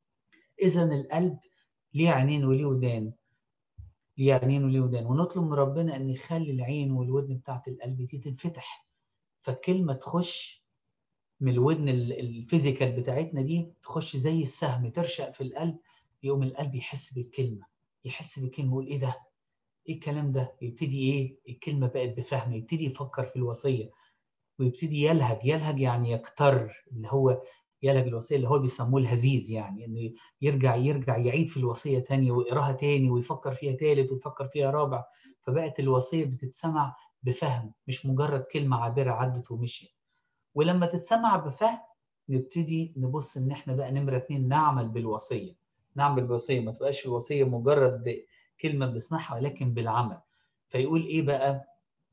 A: إذا القلب ليه عينين وليه ودان. ليه عينين وليه ودان ونطلب من ربنا أن يخلي العين والودن بتاعت القلب دي تنفتح. فالكلمة تخش من الودن الفيزيكال بتاعتنا دي تخش زي السهم ترشق في القلب يقوم القلب يحس بالكلمه يحس بالكلمه يقول ايه ده؟ ايه الكلام ده؟ يبتدي ايه؟ الكلمه بقت بفهم يبتدي يفكر في الوصيه ويبتدي يلهج يلهج يعني يكتر اللي هو يلهج الوصيه اللي هو بيسموه الهزيز يعني انه يرجع يرجع يعيد في الوصيه تاني ويقراها تاني ويفكر فيها تالت ويفكر فيها رابع فبقت الوصيه بتتسمع بفهم مش مجرد كلمه عابره عدت ومشيت ولما تتسمع بفهم نبتدي نبص ان احنا بقى نمره اثنين نعمل بالوصيه نعمل بالوصيه ما تبقاش الوصيه مجرد كلمه بنسمعها ولكن بالعمل فيقول ايه بقى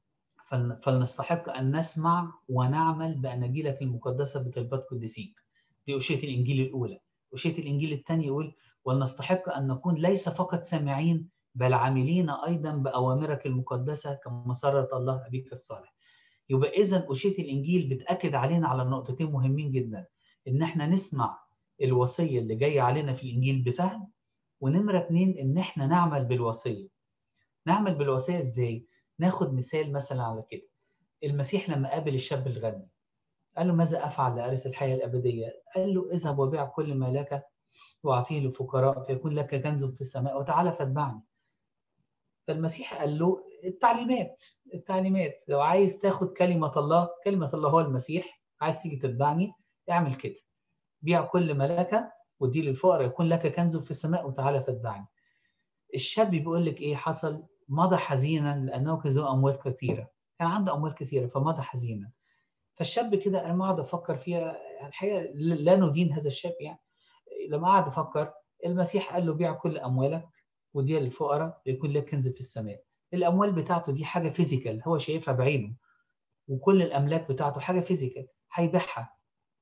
A: فلنستحق ان نسمع ونعمل باناجيلك المقدسه بطلبات قديسيك دي اشيه الانجيل الاولى اشيه الانجيل الثاني يقول ولنستحق ان نكون ليس فقط سامعين بل عاملين ايضا باوامرك المقدسه كما سرت الله ابيك الصالح يبقى اذا اشيه الانجيل بتاكد علينا على نقطتين مهمين جدا ان احنا نسمع الوصيه اللي جايه علينا في الانجيل بفهم ونمره اثنين ان احنا نعمل بالوصيه نعمل بالوصيه ازاي ناخد مثال مثلا على كده المسيح لما قابل الشاب الغني قال له ماذا افعل لارث الحياه الابديه قال له اذهب وبيع كل ما لك واعطيه للفقراء فيكون لك كنز في السماء وتعالى فاتبعني فالمسيح قال له التعليمات التعليمات لو عايز تاخد كلمة الله كلمة الله هو المسيح عايز تيجي تتبعني اعمل كده بيع كل ما لك ودي للفقراء يكون لك كنز في السماء وتعالى فاتبعني الشاب بيقول لك ايه حصل مضى حزينا لانه كان ذو اموال كثيره كان عنده اموال كثيره فمضى حزينا فالشاب كده انا قاعد افكر فيها الحقيقه لا ندين هذا الشاب يعني لما قعد افكر المسيح قال له بيع كل اموالك ودي للفقراء يكون لك كنز في السماء الاموال بتاعته دي حاجه فيزيكال هو شايفها بعينه وكل الاملاك بتاعته حاجه فيزيكال هيبيعها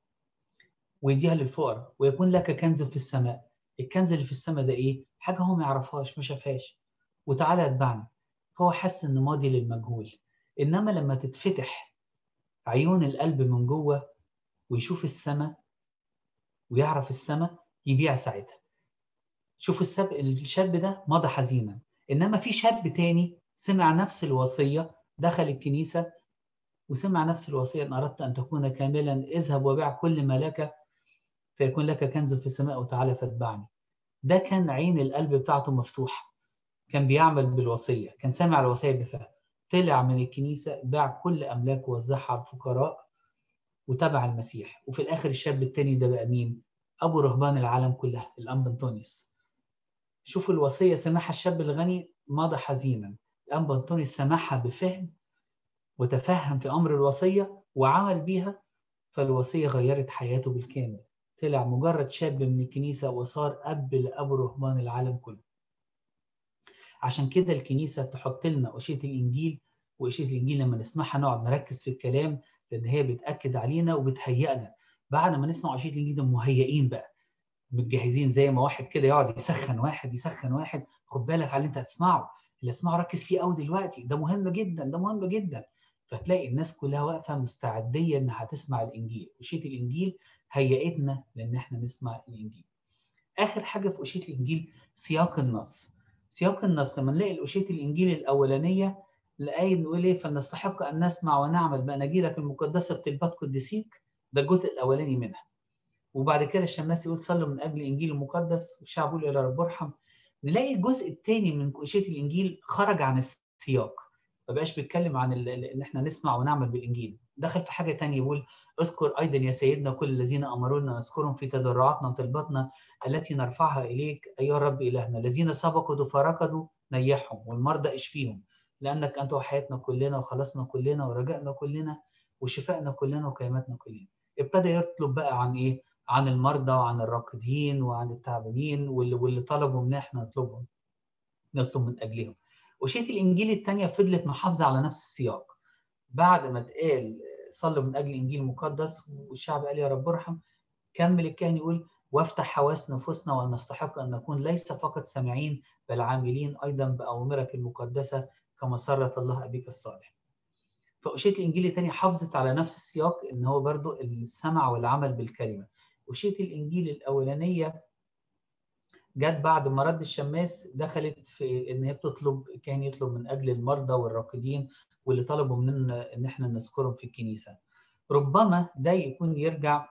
A: ويديها للفقراء ويكون لك كنز في السماء الكنز اللي في السماء ده ايه حاجه هو ما يعرفهاش ما شافهاش وتعالى اتبعني هو حس ان ماضي للمجهول انما لما تتفتح عيون القلب من جوه ويشوف السماء ويعرف السماء يبيع ساعتها شوفوا السب... الشاب ده مضى حزينا انما في شاب تاني سمع نفس الوصيه دخل الكنيسه وسمع نفس الوصيه ان اردت ان تكون كاملا اذهب وبيع كل ما لك فيكون لك كنز في السماء وتعالى فاتبعني ده كان عين القلب بتاعته مفتوحه كان بيعمل بالوصيه كان سامع الوصيه بفهم طلع من الكنيسه باع كل املاكه ووزعها على الفقراء وتبع المسيح وفي الاخر الشاب التاني ده بقى مين ابو رهبان العالم كلها الانبا انطونيوس شوفوا الوصيه سمعها الشاب الغني مضى حزينا الانبا انطونيوس سمعها بفهم وتفهم في امر الوصيه وعمل بيها فالوصيه غيرت حياته بالكامل طلع مجرد شاب من الكنيسه وصار اب لابو رهبان العالم كله عشان كده الكنيسه تحط لنا أشية الانجيل واشيه الانجيل لما نسمعها نقعد نركز في الكلام لان هي بتاكد علينا وبتهيئنا بعد ما نسمع اشيه الانجيل مهيئين بقى متجهزين زي ما واحد كده يقعد يسخن واحد يسخن واحد خد بالك على اللي انت هتسمعه اللي اسمعه ركز فيه قوي دلوقتي ده مهم جدا ده مهم جدا فتلاقي الناس كلها واقفه مستعديه انها هتسمع الانجيل وشيه الانجيل هيئتنا لان احنا نسمع الانجيل اخر حاجه في اشيه الانجيل سياق النص سياق النص لما نلاقي الاشيه الانجيل الاولانيه الايه نقول ايه فلنستحق ان نسمع ونعمل باناجيلك المقدسه بتلبات قديسيك ده الجزء الاولاني منها وبعد كده الشماس يقول صلوا من اجل الانجيل المقدس والشعب يقول الى رب ارحم نلاقي الجزء الثاني من اشيه الانجيل خرج عن السياق ما بقاش بيتكلم عن ان احنا نسمع ونعمل بالانجيل دخل في حاجه ثانيه يقول اذكر ايضا يا سيدنا كل الذين امرونا نذكرهم في تضرعاتنا وطلباتنا التي نرفعها اليك ايها الرب الهنا الذين سبقوا فركضوا نيحهم والمرضى اشفيهم لانك انت وحياتنا كلنا وخلصنا كلنا ورجائنا كلنا وشفائنا كلنا وقيامتنا كلنا ابتدى يطلب بقى عن ايه عن المرضى وعن الراقدين وعن التعبانين واللي, واللي طلبوا منا احنا نطلبهم نطلب من اجلهم وشيت الانجيل الثانيه فضلت محافظه على نفس السياق بعد ما اتقال صلوا من اجل انجيل مقدس والشعب قال يا رب ارحم كمل الكاهن يقول وافتح حواس نفوسنا ونستحق ان نكون ليس فقط سامعين بل عاملين ايضا باوامرك المقدسه كما سرت الله ابيك الصالح. فأشية الإنجيل الثاني حافظت على نفس السياق إن هو برضو السمع والعمل بالكلمة. أشية الإنجيل الأولانية جت بعد ما رد الشماس دخلت في إن هي بتطلب كان يطلب من أجل المرضى والراقدين واللي طلبوا مننا إن إحنا نذكرهم في الكنيسة. ربما ده يكون يرجع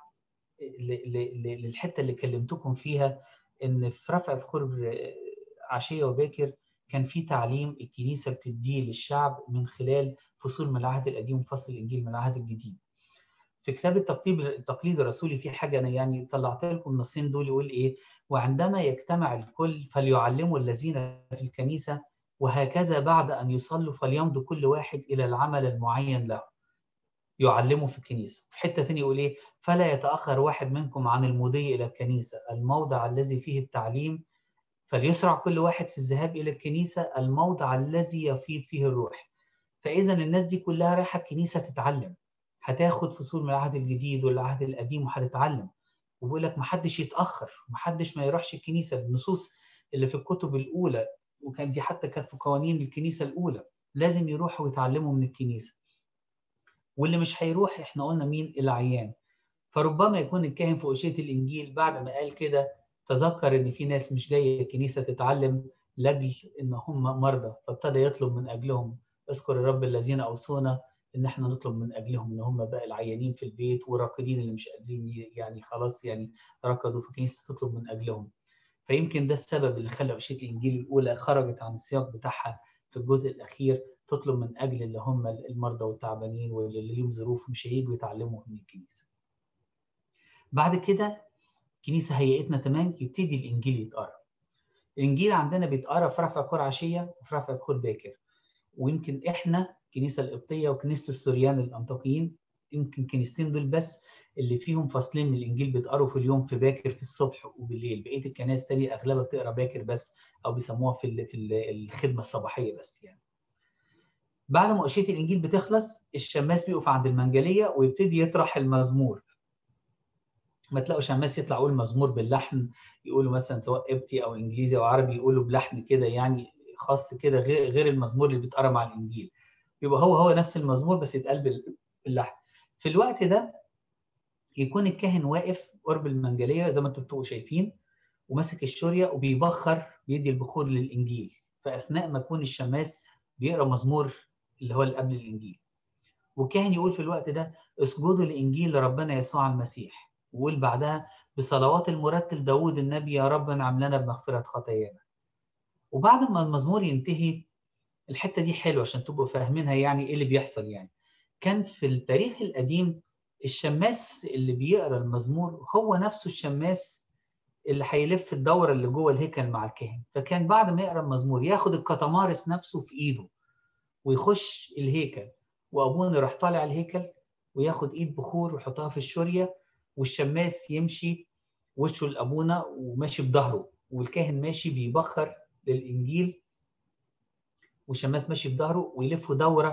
A: للحتة اللي كلمتكم فيها إن في رفع بخور عشية وباكر كان في تعليم الكنيسة بتديه للشعب من خلال فصول من العهد القديم وفصل الإنجيل من العهد الجديد. في كتاب التقليد التقليد الرسولي في حاجة أنا يعني طلعت لكم النصين دول يقول إيه؟ وعندما يجتمع الكل فليعلموا الذين في الكنيسة وهكذا بعد أن يصلوا فليمضوا كل واحد إلى العمل المعين له. يعلموا في الكنيسة. في حتة ثانية يقول إيه؟ فلا يتأخر واحد منكم عن المضي إلى الكنيسة الموضع الذي فيه التعليم فليسرع كل واحد في الذهاب الى الكنيسه الموضع الذي يفيض فيه الروح. فاذا الناس دي كلها رايحه الكنيسه تتعلم. هتاخد فصول من العهد الجديد والعهد القديم وهتتعلم. وبيقول لك ما حدش يتاخر، ما حدش ما يروحش الكنيسه، النصوص اللي في الكتب الاولى وكان دي حتى كانت في قوانين الكنيسه الاولى، لازم يروحوا ويتعلموا من الكنيسه. واللي مش هيروح احنا قلنا مين؟ العيان. فربما يكون الكاهن في أشية الإنجيل بعد ما قال كده تذكر ان في ناس مش جايه الكنيسه تتعلم لاجل ان هم مرضى فابتدى يطلب من اجلهم اذكر الرب الذين اوصونا ان احنا نطلب من اجلهم ان هم بقى العيانين في البيت والراقدين اللي مش قادرين يعني خلاص يعني ركضوا في الكنيسه تطلب من اجلهم فيمكن ده السبب اللي خلى أشية الانجيل الاولى خرجت عن السياق بتاعها في الجزء الاخير تطلب من اجل اللي هم المرضى والتعبانين واللي ليهم ظروف مش هيجوا يتعلموا من الكنيسه بعد كده الكنيسه هيئتنا تمام يبتدي الانجيل يتقرا. الانجيل عندنا بيتقرا في رفع كور عشيه وفي رفع كور باكر. ويمكن احنا الكنيسه القبطيه وكنيسه السوريان الانطاكيين يمكن كنيستين دول بس اللي فيهم فصلين من الانجيل بيتقروا في اليوم في باكر في الصبح وبالليل، بقيه الكنائس الثانيه اغلبها بتقرا باكر بس او بيسموها في في الخدمه الصباحيه بس يعني. بعد ما أشية الإنجيل بتخلص الشماس بيقف عند المنجلية ويبتدي يطرح المزمور ما تلاقوا شماس يطلع يقول مزمور باللحن يقولوا مثلا سواء قبطي او انجليزي او عربي يقولوا بلحن كده يعني خاص كده غير غير المزمور اللي بيتقرا مع الانجيل يبقى هو هو نفس المزمور بس يتقال باللحن في الوقت ده يكون الكاهن واقف قرب المنجليه زي ما انتم بتبقوا شايفين وماسك الشوريه وبيبخر بيدي البخور للانجيل فاثناء ما يكون الشماس بيقرا مزمور اللي هو اللي قبل الانجيل والكاهن يقول في الوقت ده اسجدوا لانجيل ربنا يسوع المسيح ويقول بعدها بصلوات المرتل داود النبي يا رب انعم لنا بمغفرة خطايانا وبعد ما المزمور ينتهي الحتة دي حلوة عشان تبقوا فاهمينها يعني ايه اللي بيحصل يعني كان في التاريخ القديم الشماس اللي بيقرا المزمور هو نفسه الشماس اللي هيلف الدورة اللي جوه الهيكل مع الكاهن فكان بعد ما يقرا المزمور ياخد الكتمارس نفسه في ايده ويخش الهيكل وابونا يروح طالع الهيكل وياخد ايد بخور ويحطها في الشوريه والشماس يمشي وشه لابونا وماشي بظهره والكاهن ماشي بيبخر للانجيل والشماس ماشي بظهره ويلفوا دوره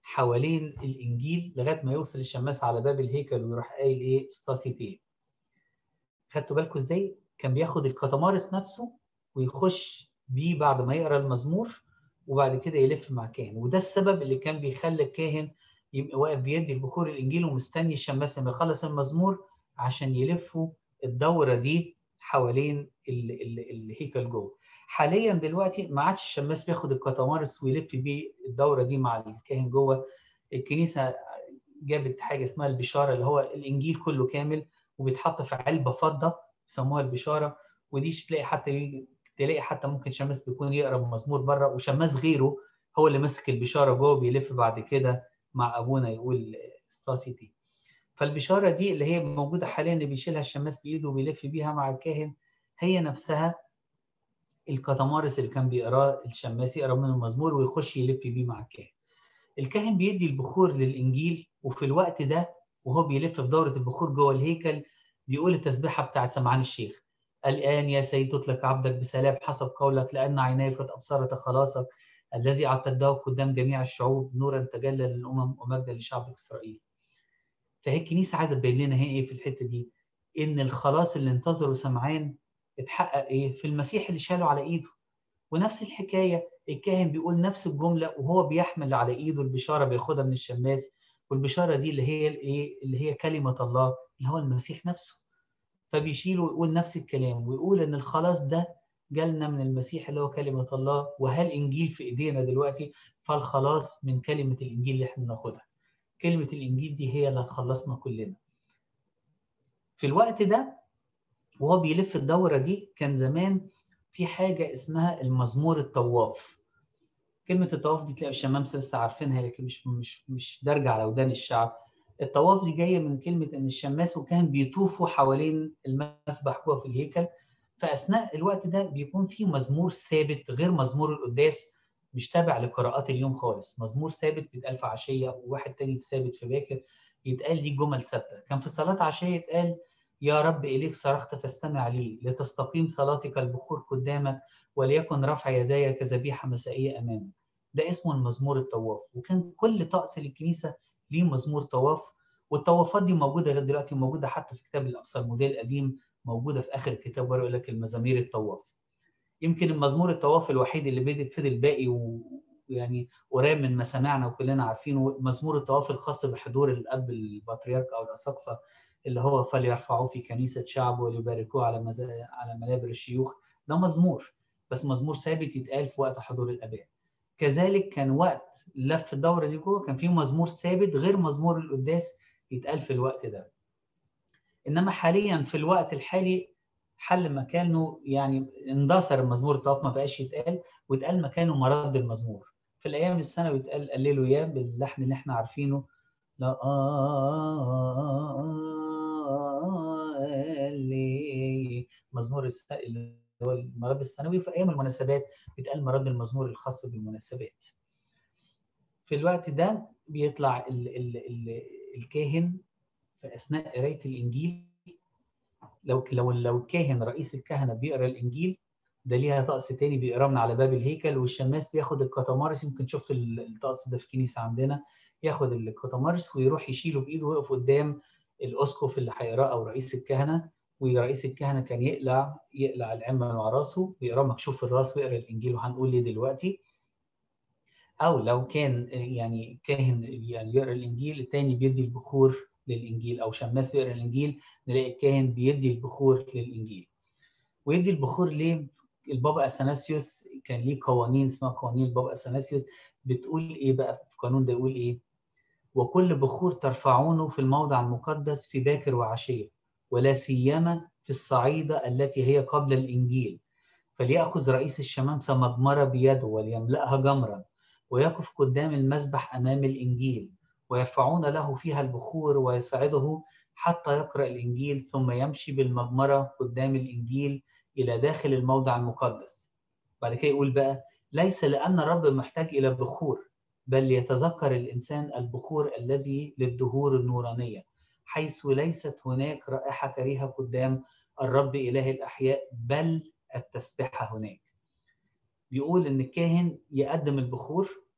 A: حوالين الانجيل لغايه ما يوصل الشماس على باب الهيكل ويروح قايل ايه ستاسيتي خدتوا بالكم ازاي كان بياخد الكتمارس نفسه ويخش بيه بعد ما يقرا المزمور وبعد كده يلف مع كاهن وده السبب اللي كان بيخلي الكاهن يبقى واقف بيدي البخور الانجيل ومستني الشماس لما يخلص المزمور عشان يلفوا الدوره دي حوالين ال ال الهيكل جوه حاليا دلوقتي ما عادش الشماس بياخد الكتمارس ويلف بيه الدوره دي مع الكاهن جوه الكنيسه جابت حاجه اسمها البشاره اللي هو الانجيل كله كامل وبيتحط في علبه فضه بيسموها البشاره ودي تلاقي حتى تلاقي حتى ممكن شماس بيكون يقرا مزمور بره وشماس غيره هو اللي ماسك البشاره جوه بيلف بعد كده مع ابونا يقول ستاسيتي فالبشاره دي اللي هي موجوده حاليا اللي بيشيلها الشماس بايده وبيلف بيها مع الكاهن هي نفسها الكتمارس اللي كان بيقراه الشماس يقرا من المزمور ويخش يلف بيه مع الكاهن. الكاهن بيدي البخور للانجيل وفي الوقت ده وهو بيلف في دوره البخور جوه الهيكل بيقول التسبيحه بتاع سمعان الشيخ الان يا سيد تطلق عبدك بسلام حسب قولك لان عيناك قد ابصرت خلاصك الذي اعتده قدام جميع الشعوب نورا تجلى للامم ومجدا لشعب اسرائيل. فهي الكنيسه عايزه تبين لنا هي ايه في الحته دي؟ ان الخلاص اللي انتظره سمعان اتحقق ايه؟ في المسيح اللي شاله على ايده. ونفس الحكايه الكاهن بيقول نفس الجمله وهو بيحمل على ايده البشاره بياخدها من الشماس والبشاره دي اللي هي الايه؟ اللي هي كلمه الله اللي هو المسيح نفسه. فبيشيل ويقول نفس الكلام ويقول ان الخلاص ده جالنا من المسيح اللي هو كلمه الله وهل انجيل في ايدينا دلوقتي فالخلاص من كلمه الانجيل اللي احنا بناخدها. كلمه الانجيل دي هي اللي هتخلصنا كلنا. في الوقت ده وهو بيلف الدورة دي كان زمان في حاجة اسمها المزمور الطواف كلمة الطواف دي تلاقي الشمامسة لسه عارفينها لكن مش مش مش دارجة على ودان الشعب الطواف دي جاية من كلمة إن الشماس وكان بيطوفوا حوالين المسبح جوه في الهيكل فأثناء الوقت ده بيكون في مزمور ثابت غير مزمور القداس مش تابع لقراءات اليوم خالص مزمور ثابت بيتقال في عشية وواحد تاني ثابت في باكر يتقال ليه جمل ثابتة كان في صلاة عشية يتقال يا رب إليك صرخت فاستمع لي لتستقيم صلاتك البخور قدامك وليكن رفع يدي كذبيحة مسائية أمامك ده اسمه المزمور الطواف وكان كل طقس للكنيسة ليه مزمور طواف والطوافات دي موجودة لغاية دلوقتي موجودة حتى في كتاب الأقصى الموديل القديم موجودة في آخر الكتاب يقول لك المزامير الطواف يمكن المزمور الطواف الوحيد اللي بدأ فضل باقي ويعني قريب من ما سمعنا وكلنا عارفينه مزمور الطواف الخاص بحضور الأب البطريرك أو الأساقفة اللي هو فليرفعوه في كنيسة شعبه وليباركوه على مز... على منابر الشيوخ ده مزمور بس مزمور ثابت يتقال في وقت حضور الآباء كذلك كان وقت لف الدورة دي جوه كان في مزمور ثابت غير مزمور القداس يتقال في الوقت ده إنما حاليا في الوقت الحالي حل مكانه يعني اندثر المزمور الطواف ما بقاش يتقال واتقال مكانه مرد المزمور في الأيام السنة بيتقال قللوا يا باللحن اللي احنا عارفينه لا اللي مزمور الس... اللي هو المرد السنوي في ايام المناسبات بيتقال مرد المزمور الخاص بالمناسبات في الوقت ده بيطلع ال... ال... ال... الكاهن في اثناء قرايه الانجيل لو لو لو الكاهن رئيس الكهنه بيقرا الانجيل ده ليها طقس تاني بيقراه من على باب الهيكل والشماس بياخد الكتمارس يمكن شفت الطقس ده في الكنيسه عندنا ياخد الكتمارس ويروح يشيله بايده ويقف قدام الاسقف اللي هيقراه او رئيس الكهنه ورئيس الكهنه كان يقلع يقلع العمه من على راسه ويقراه مكشوف الراس ويقرا الانجيل وهنقول ليه دلوقتي او لو كان يعني كاهن يعني يقرا الانجيل الثاني بيدي البخور للانجيل او شماس بيقرا الانجيل نلاقي الكاهن بيدي البخور للانجيل ويدي البخور ليه البابا اثناسيوس كان ليه قوانين اسمها قوانين البابا اثناسيوس بتقول ايه بقى في القانون ده يقول ايه وكل بخور ترفعونه في الموضع المقدس في باكر وعشيه ولا سيما في الصعيدة التي هي قبل الإنجيل فليأخذ رئيس الشمامسة مجمرة بيده وليملأها جمرا ويقف قدام المسبح أمام الإنجيل ويرفعون له فيها البخور ويصعده حتى يقرأ الإنجيل ثم يمشي بالمجمرة قدام الإنجيل إلى داخل الموضع المقدس بعد كده يقول بقى ليس لأن الرب محتاج إلى بخور بل ليتذكر الإنسان البخور الذي للدهور النورانية حيث ليست هناك رائحة كريهة قدام الرب إله الأحياء بل التسبحة هناك بيقول إن الكاهن يقدم البخور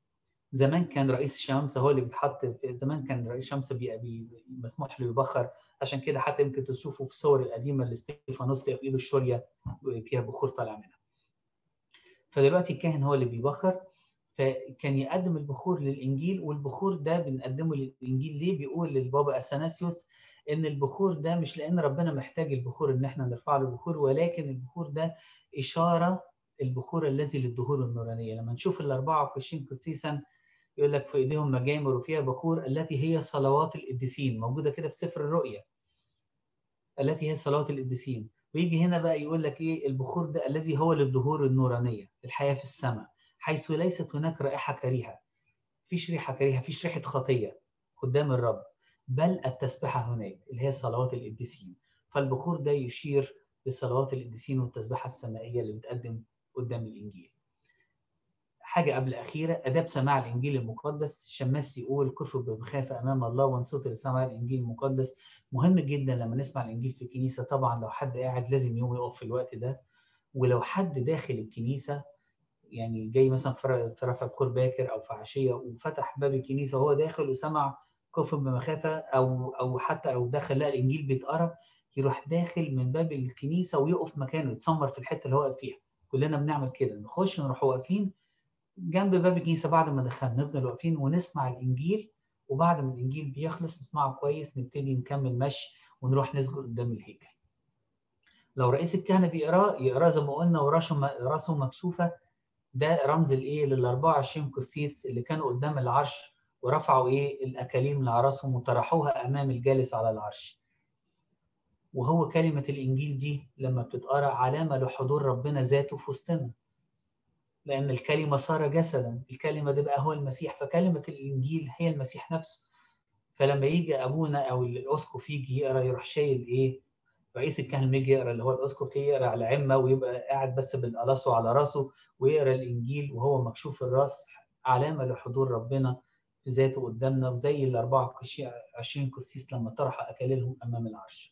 A: زمان كان رئيس الشمس هو اللي بيتحط زمان كان رئيس الشمس بي... بي... مسموح له يبخر عشان كده حتى يمكن تشوفوا في الصور القديمه اللي ستيفانوس في ايده الشوريه فيها بخور طالع منها. فدلوقتي الكاهن هو اللي بيبخر فكان يقدم البخور للانجيل والبخور ده بنقدمه للانجيل ليه؟ بيقول للبابا اثناسيوس ان البخور ده مش لان ربنا محتاج البخور ان احنا نرفع له البخور ولكن البخور ده اشاره البخور الذي للظهور النورانيه لما نشوف ال 24 قسيسا يقول لك في ايديهم مجامر وفيها بخور التي هي صلوات القديسين موجوده كده في سفر الرؤيا التي هي صلوات القديسين ويجي هنا بقى يقول لك ايه البخور ده الذي هو للظهور النورانيه الحياه في السماء حيث ليست هناك رائحه كريهه فيش ريحه كريهه فيش ريحه خطيه قدام الرب بل التسبحه هناك اللي هي صلوات القديسين فالبخور ده يشير لصلوات القديسين والتسبحه السمائيه اللي بتقدم قدام الانجيل حاجة قبل أخيرة أداب سماع الإنجيل المقدس الشماس يقول كفوا بمخافة أمام الله وانصتوا لسماع الإنجيل المقدس مهم جدا لما نسمع الإنجيل في الكنيسة طبعا لو حد قاعد لازم يوم يقف في الوقت ده ولو حد داخل الكنيسة يعني جاي مثلا في رفع بخور باكر أو في عشية وفتح باب الكنيسة وهو داخل وسمع كفوا بمخافة أو أو حتى أو داخل لقى الإنجيل بيتقرا يروح داخل من باب الكنيسة ويقف مكانه يتسمر في الحتة اللي هو واقف فيها كلنا بنعمل كده نخش نروح واقفين جنب باب الكنيسه بعد ما دخلنا نفضل واقفين ونسمع الانجيل وبعد ما الانجيل بيخلص نسمعه كويس نبتدي نكمل مشي ونروح نسجد قدام الهيكل. لو رئيس الكهنه بيقراه يقراه زي ما قلنا وراسه راسه مكشوفه ده رمز الايه لل 24 قسيس اللي كانوا قدام العرش ورفعوا ايه الاكاليم على راسهم وطرحوها امام الجالس على العرش. وهو كلمه الانجيل دي لما بتتقرا علامه لحضور ربنا ذاته في وسطنا. لأن الكلمة صار جسدا الكلمة دي بقى هو المسيح فكلمة الإنجيل هي المسيح نفسه فلما يجي أبونا أو الأسقف يجي يقرأ يروح شايل إيه رئيس الكهنة يجي يقرأ اللي هو الأسقف يقرأ على عمة ويبقى قاعد بس بالقلاصه على راسه ويقرأ الإنجيل وهو مكشوف الراس علامة لحضور ربنا في ذاته قدامنا وزي ال 24 قسيس لما طرح أكاليلهم أمام العرش.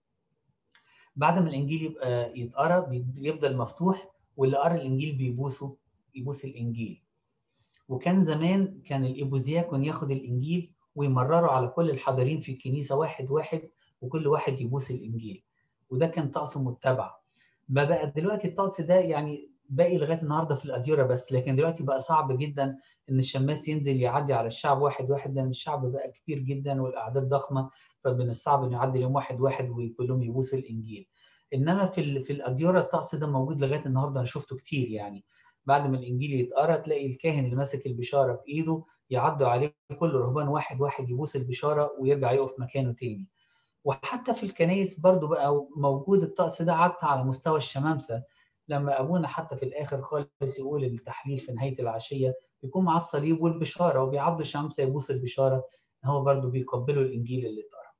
A: بعد ما الإنجيل يبقى يتقرأ بيفضل مفتوح واللي قرا الانجيل بيبوسه يبوس الانجيل وكان زمان كان الابوزياكون ياخد الانجيل ويمرره على كل الحاضرين في الكنيسه واحد واحد وكل واحد يبوس الانجيل وده كان طقس متبع ما بقى دلوقتي الطقس ده يعني باقي لغايه النهارده في الاديره بس لكن دلوقتي بقى صعب جدا ان الشماس ينزل يعدي على الشعب واحد واحد لان الشعب بقى كبير جدا والاعداد ضخمه فمن الصعب انه يعدي اليوم واحد واحد وكلهم يبوسوا الانجيل انما في في الاديره الطقس ده موجود لغايه النهارده انا شفته كتير يعني بعد ما الانجيل يتقرا تلاقي الكاهن اللي ماسك البشاره في ايده يعدوا عليه كل رهبان واحد واحد يبوس البشاره ويرجع يقف مكانه تاني وحتى في الكنايس برضو بقى موجود الطقس ده حتى على مستوى الشمامسه لما ابونا حتى في الاخر خالص يقول التحليل في نهايه العشيه بيكون معاه الصليب والبشاره وبيعضوا الشمسه يبوس البشاره هو برضو بيقبلوا الانجيل اللي اتقرا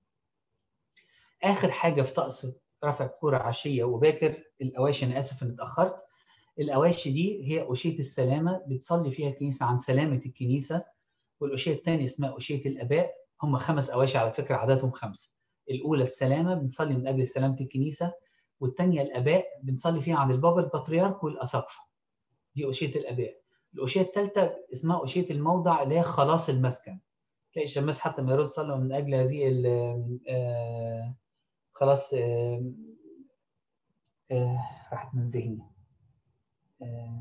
A: اخر حاجه في طقس رفع كورة عشية وباكر الأواشي أنا آسف إن اتأخرت الأواشي دي هي أشية السلامة بتصلي فيها الكنيسة عن سلامة الكنيسة والأشية الثانية اسمها أشية الآباء هم خمس أواشي على فكرة عددهم خمسة الأولى السلامة بنصلي من أجل سلامة الكنيسة والثانية الآباء بنصلي فيها عن البابا البطريرك والأساقفة دي أشية الآباء الأشية الثالثة اسمها أشية الموضع اللي هي خلاص المسكن تلاقي الشماس حتى ما يرد صلوا من أجل هذه آه خلاص آه آه راحت من ذهني آه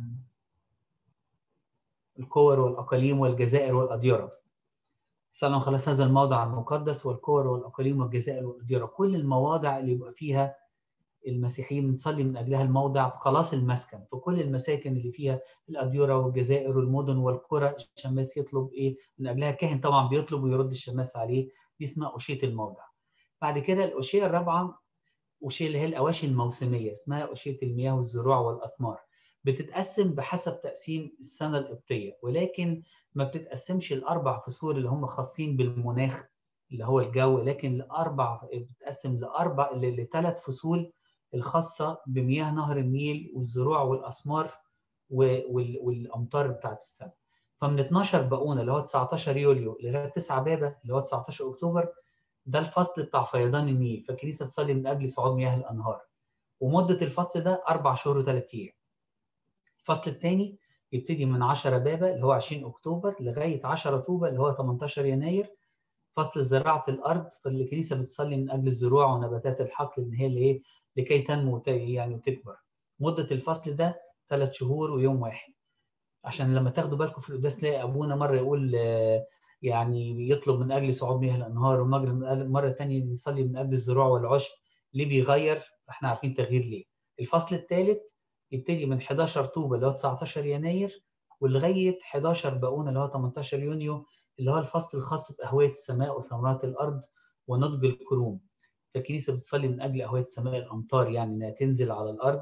A: الكور والأقاليم والجزائر والأديرة صلى خلاص هذا الموضع المقدس والكور والأقاليم والجزائر والأديرة كل المواضع اللي يبقى فيها المسيحيين نصلي من أجلها الموضع خلاص المسكن في كل المساكن اللي فيها الأديرة والجزائر والمدن والقرى الشماس يطلب إيه من أجلها كاهن طبعا بيطلب ويرد الشماس عليه دي اسمها أشية الموضع بعد كده الأشية الرابعة أشية اللي هي الأواشي الموسمية اسمها أشية المياه والزروع والأثمار بتتقسم بحسب تقسيم السنة القبطية ولكن ما بتتقسمش الأربع فصول اللي هم خاصين بالمناخ اللي هو الجو لكن الأربع بتتقسم لأربع لثلاث فصول الخاصة بمياه نهر النيل والزروع والأثمار والأمطار بتاعت السنة فمن 12 بقونة اللي هو 19 يوليو لغاية 9 بابا اللي هو 19 أكتوبر ده الفصل بتاع فيضان النيل فالكنيسه تصلي من اجل صعود مياه الانهار ومده الفصل ده اربع شهور وثلاث ايام الفصل الثاني يبتدي من 10 بابا اللي هو 20 اكتوبر لغايه 10 طوبه اللي هو 18 يناير فصل زراعه الارض فالكنيسه بتصلي من اجل الزروع ونباتات الحقل ان هي اللي ايه لكي تنمو يعني وتكبر مده الفصل ده ثلاث شهور ويوم واحد عشان لما تاخدوا بالكم في القداس تلاقي ابونا مره يقول يعني يطلب من اجل صعود مياه الانهار ومره ثانيه يصلي من اجل الزروع والعشب ليه بيغير احنا عارفين تغيير ليه الفصل الثالث يبتدي من 11 طوبه اللي هو 19 يناير ولغايه 11 باقونه اللي هو 18 يونيو اللي هو الفصل الخاص باهويه السماء وثمرات الارض ونضج الكروم فالكنيسه بتصلي من اجل اهويه السماء الامطار يعني انها تنزل على الارض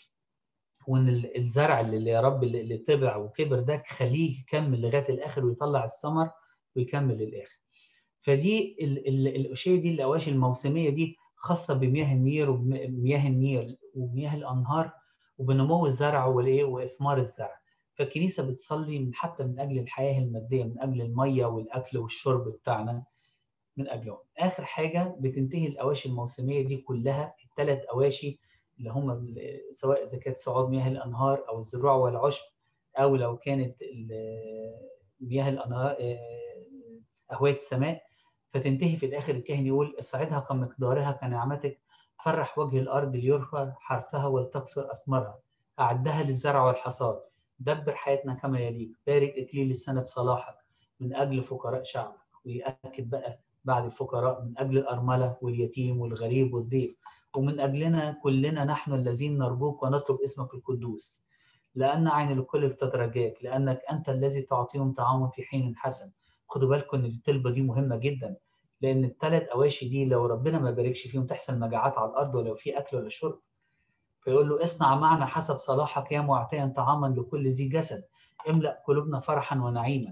A: وان الزرع اللي يا رب اللي طبع وكبر ده خليه يكمل لغايه الاخر ويطلع الثمر ويكمل للاخر فدي الاشيه دي الاواشي الموسميه دي خاصه بمياه النيل ومياه النيل ومياه الانهار وبنمو الزرع والايه واثمار الزرع فالكنيسه بتصلي من حتى من اجل الحياه الماديه من اجل الميه والاكل والشرب بتاعنا من اجلهم اخر حاجه بتنتهي الاواشي الموسميه دي كلها الثلاث اواشي اللي هم سواء اذا كانت صعود مياه الانهار او الزروع والعشب او لو كانت مياه الانهار اهويه السماء فتنتهي في الاخر الكاهن يقول اصعدها كمقدارها كنعمتك فرح وجه الارض ليرفع حرثها ولتكسر اثمارها اعدها للزرع والحصاد دبر حياتنا كما يليق بارك اكليل السنه بصلاحك من اجل فقراء شعبك ويأكد بقى بعد الفقراء من اجل الارمله واليتيم والغريب والضيف ومن اجلنا كلنا نحن الذين نرجوك ونطلب اسمك القدوس لان عين الكل تترجاك لانك انت الذي تعطيهم طعاما في حين حسن خدوا بالكم ان الطلبه دي مهمه جدا لان الثلاث اواشي دي لو ربنا ما باركش فيهم تحصل مجاعات على الارض ولو في اكل ولا شرب فيقول له اصنع معنا حسب صلاحك يا معطيا طعاما لكل ذي جسد املا قلوبنا فرحا ونعيما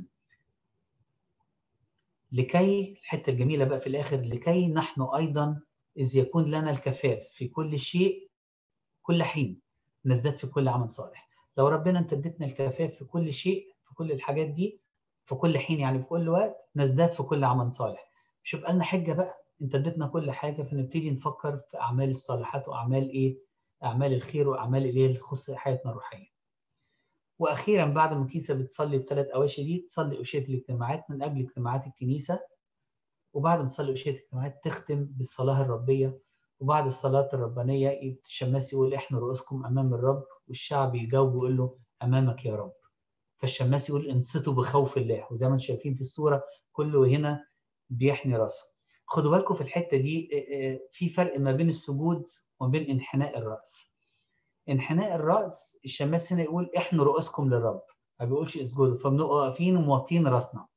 A: لكي الحته الجميله بقى في الاخر لكي نحن ايضا اذ يكون لنا الكفاف في كل شيء كل حين نزداد في كل عمل صالح لو ربنا انت اديتنا الكفاف في كل شيء في كل الحاجات دي في كل حين يعني في كل وقت نزداد في كل عمل صالح مش يبقى لنا حجه بقى انت اديتنا كل حاجه فنبتدي نفكر في اعمال الصالحات واعمال ايه اعمال الخير واعمال الايه اللي تخص حياتنا الروحيه واخيرا بعد ما الكنيسه بتصلي الثلاث اواشي دي تصلي اشيه الاجتماعات من اجل اجتماعات الكنيسه وبعد ما تصلي اشيه الاجتماعات تختم بالصلاه الربيه وبعد الصلاه الربانيه الشماس يقول احنا رؤوسكم امام الرب والشعب يجاوب ويقول له امامك يا رب فالشماس يقول انصتوا بخوف الله وزي ما انتم شايفين في الصوره كله هنا بيحني راسه خدوا بالكم في الحته دي في فرق ما بين السجود وما بين انحناء الراس انحناء الراس الشماس هنا يقول احنوا رؤوسكم للرب ما بيقولش اسجدوا فبنبقى واقفين وموطين راسنا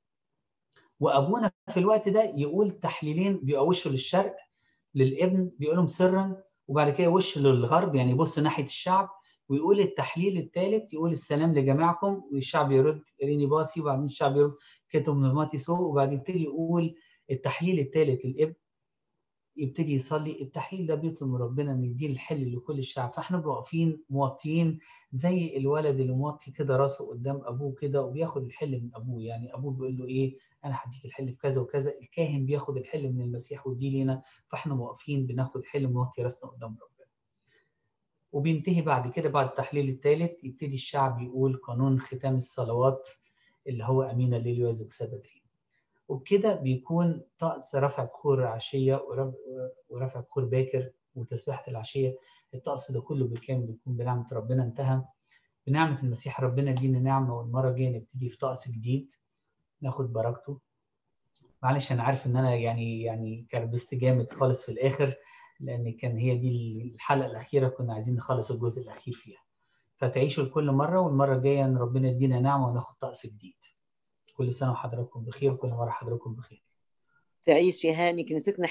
A: وابونا في الوقت ده يقول تحليلين بيبقى وشه للشرق للابن بيقولهم سرا وبعد كده وش للغرب يعني يبص ناحيه الشعب ويقول التحليل الثالث يقول السلام لجميعكم والشعب يرد ريني باسي وبعدين الشعب يرد كتب نماتي سو وبعدين يبتدي يقول التحليل الثالث للابن يبتدي يصلي التحليل ده بيطلب من ربنا ان يديه الحل لكل الشعب فاحنا واقفين موطيين زي الولد اللي موطي كده راسه قدام ابوه كده وبياخد الحل من ابوه يعني ابوه بيقول له ايه انا هديك الحل في كذا وكذا الكاهن بياخد الحل من المسيح ويديه لينا فاحنا واقفين بناخد حل موطي راسنا قدام ربنا وبينتهي بعد كده بعد التحليل الثالث يبتدي الشعب يقول قانون ختام الصلوات اللي هو امين الليل ويزك سبتين وبكده بيكون طقس رفع بخور عشيه ورفع بخور باكر وتسبيحه العشيه الطقس ده كله بالكامل بيكون بنعمه ربنا انتهى بنعمه المسيح ربنا يدينا نعمه والمره الجايه نبتدي في طقس جديد ناخد بركته معلش انا عارف ان انا يعني يعني كربست جامد خالص في الاخر لان كان هي دي الحلقه الاخيره كنا عايزين نخلص الجزء الاخير فيها فتعيشوا لكل مره والمره الجايه ان ربنا يدينا نعمه وناخد طقس جديد كل سنه وحضراتكم بخير وكل مره حضراتكم بخير
B: تعيش يا هاني كنيستنا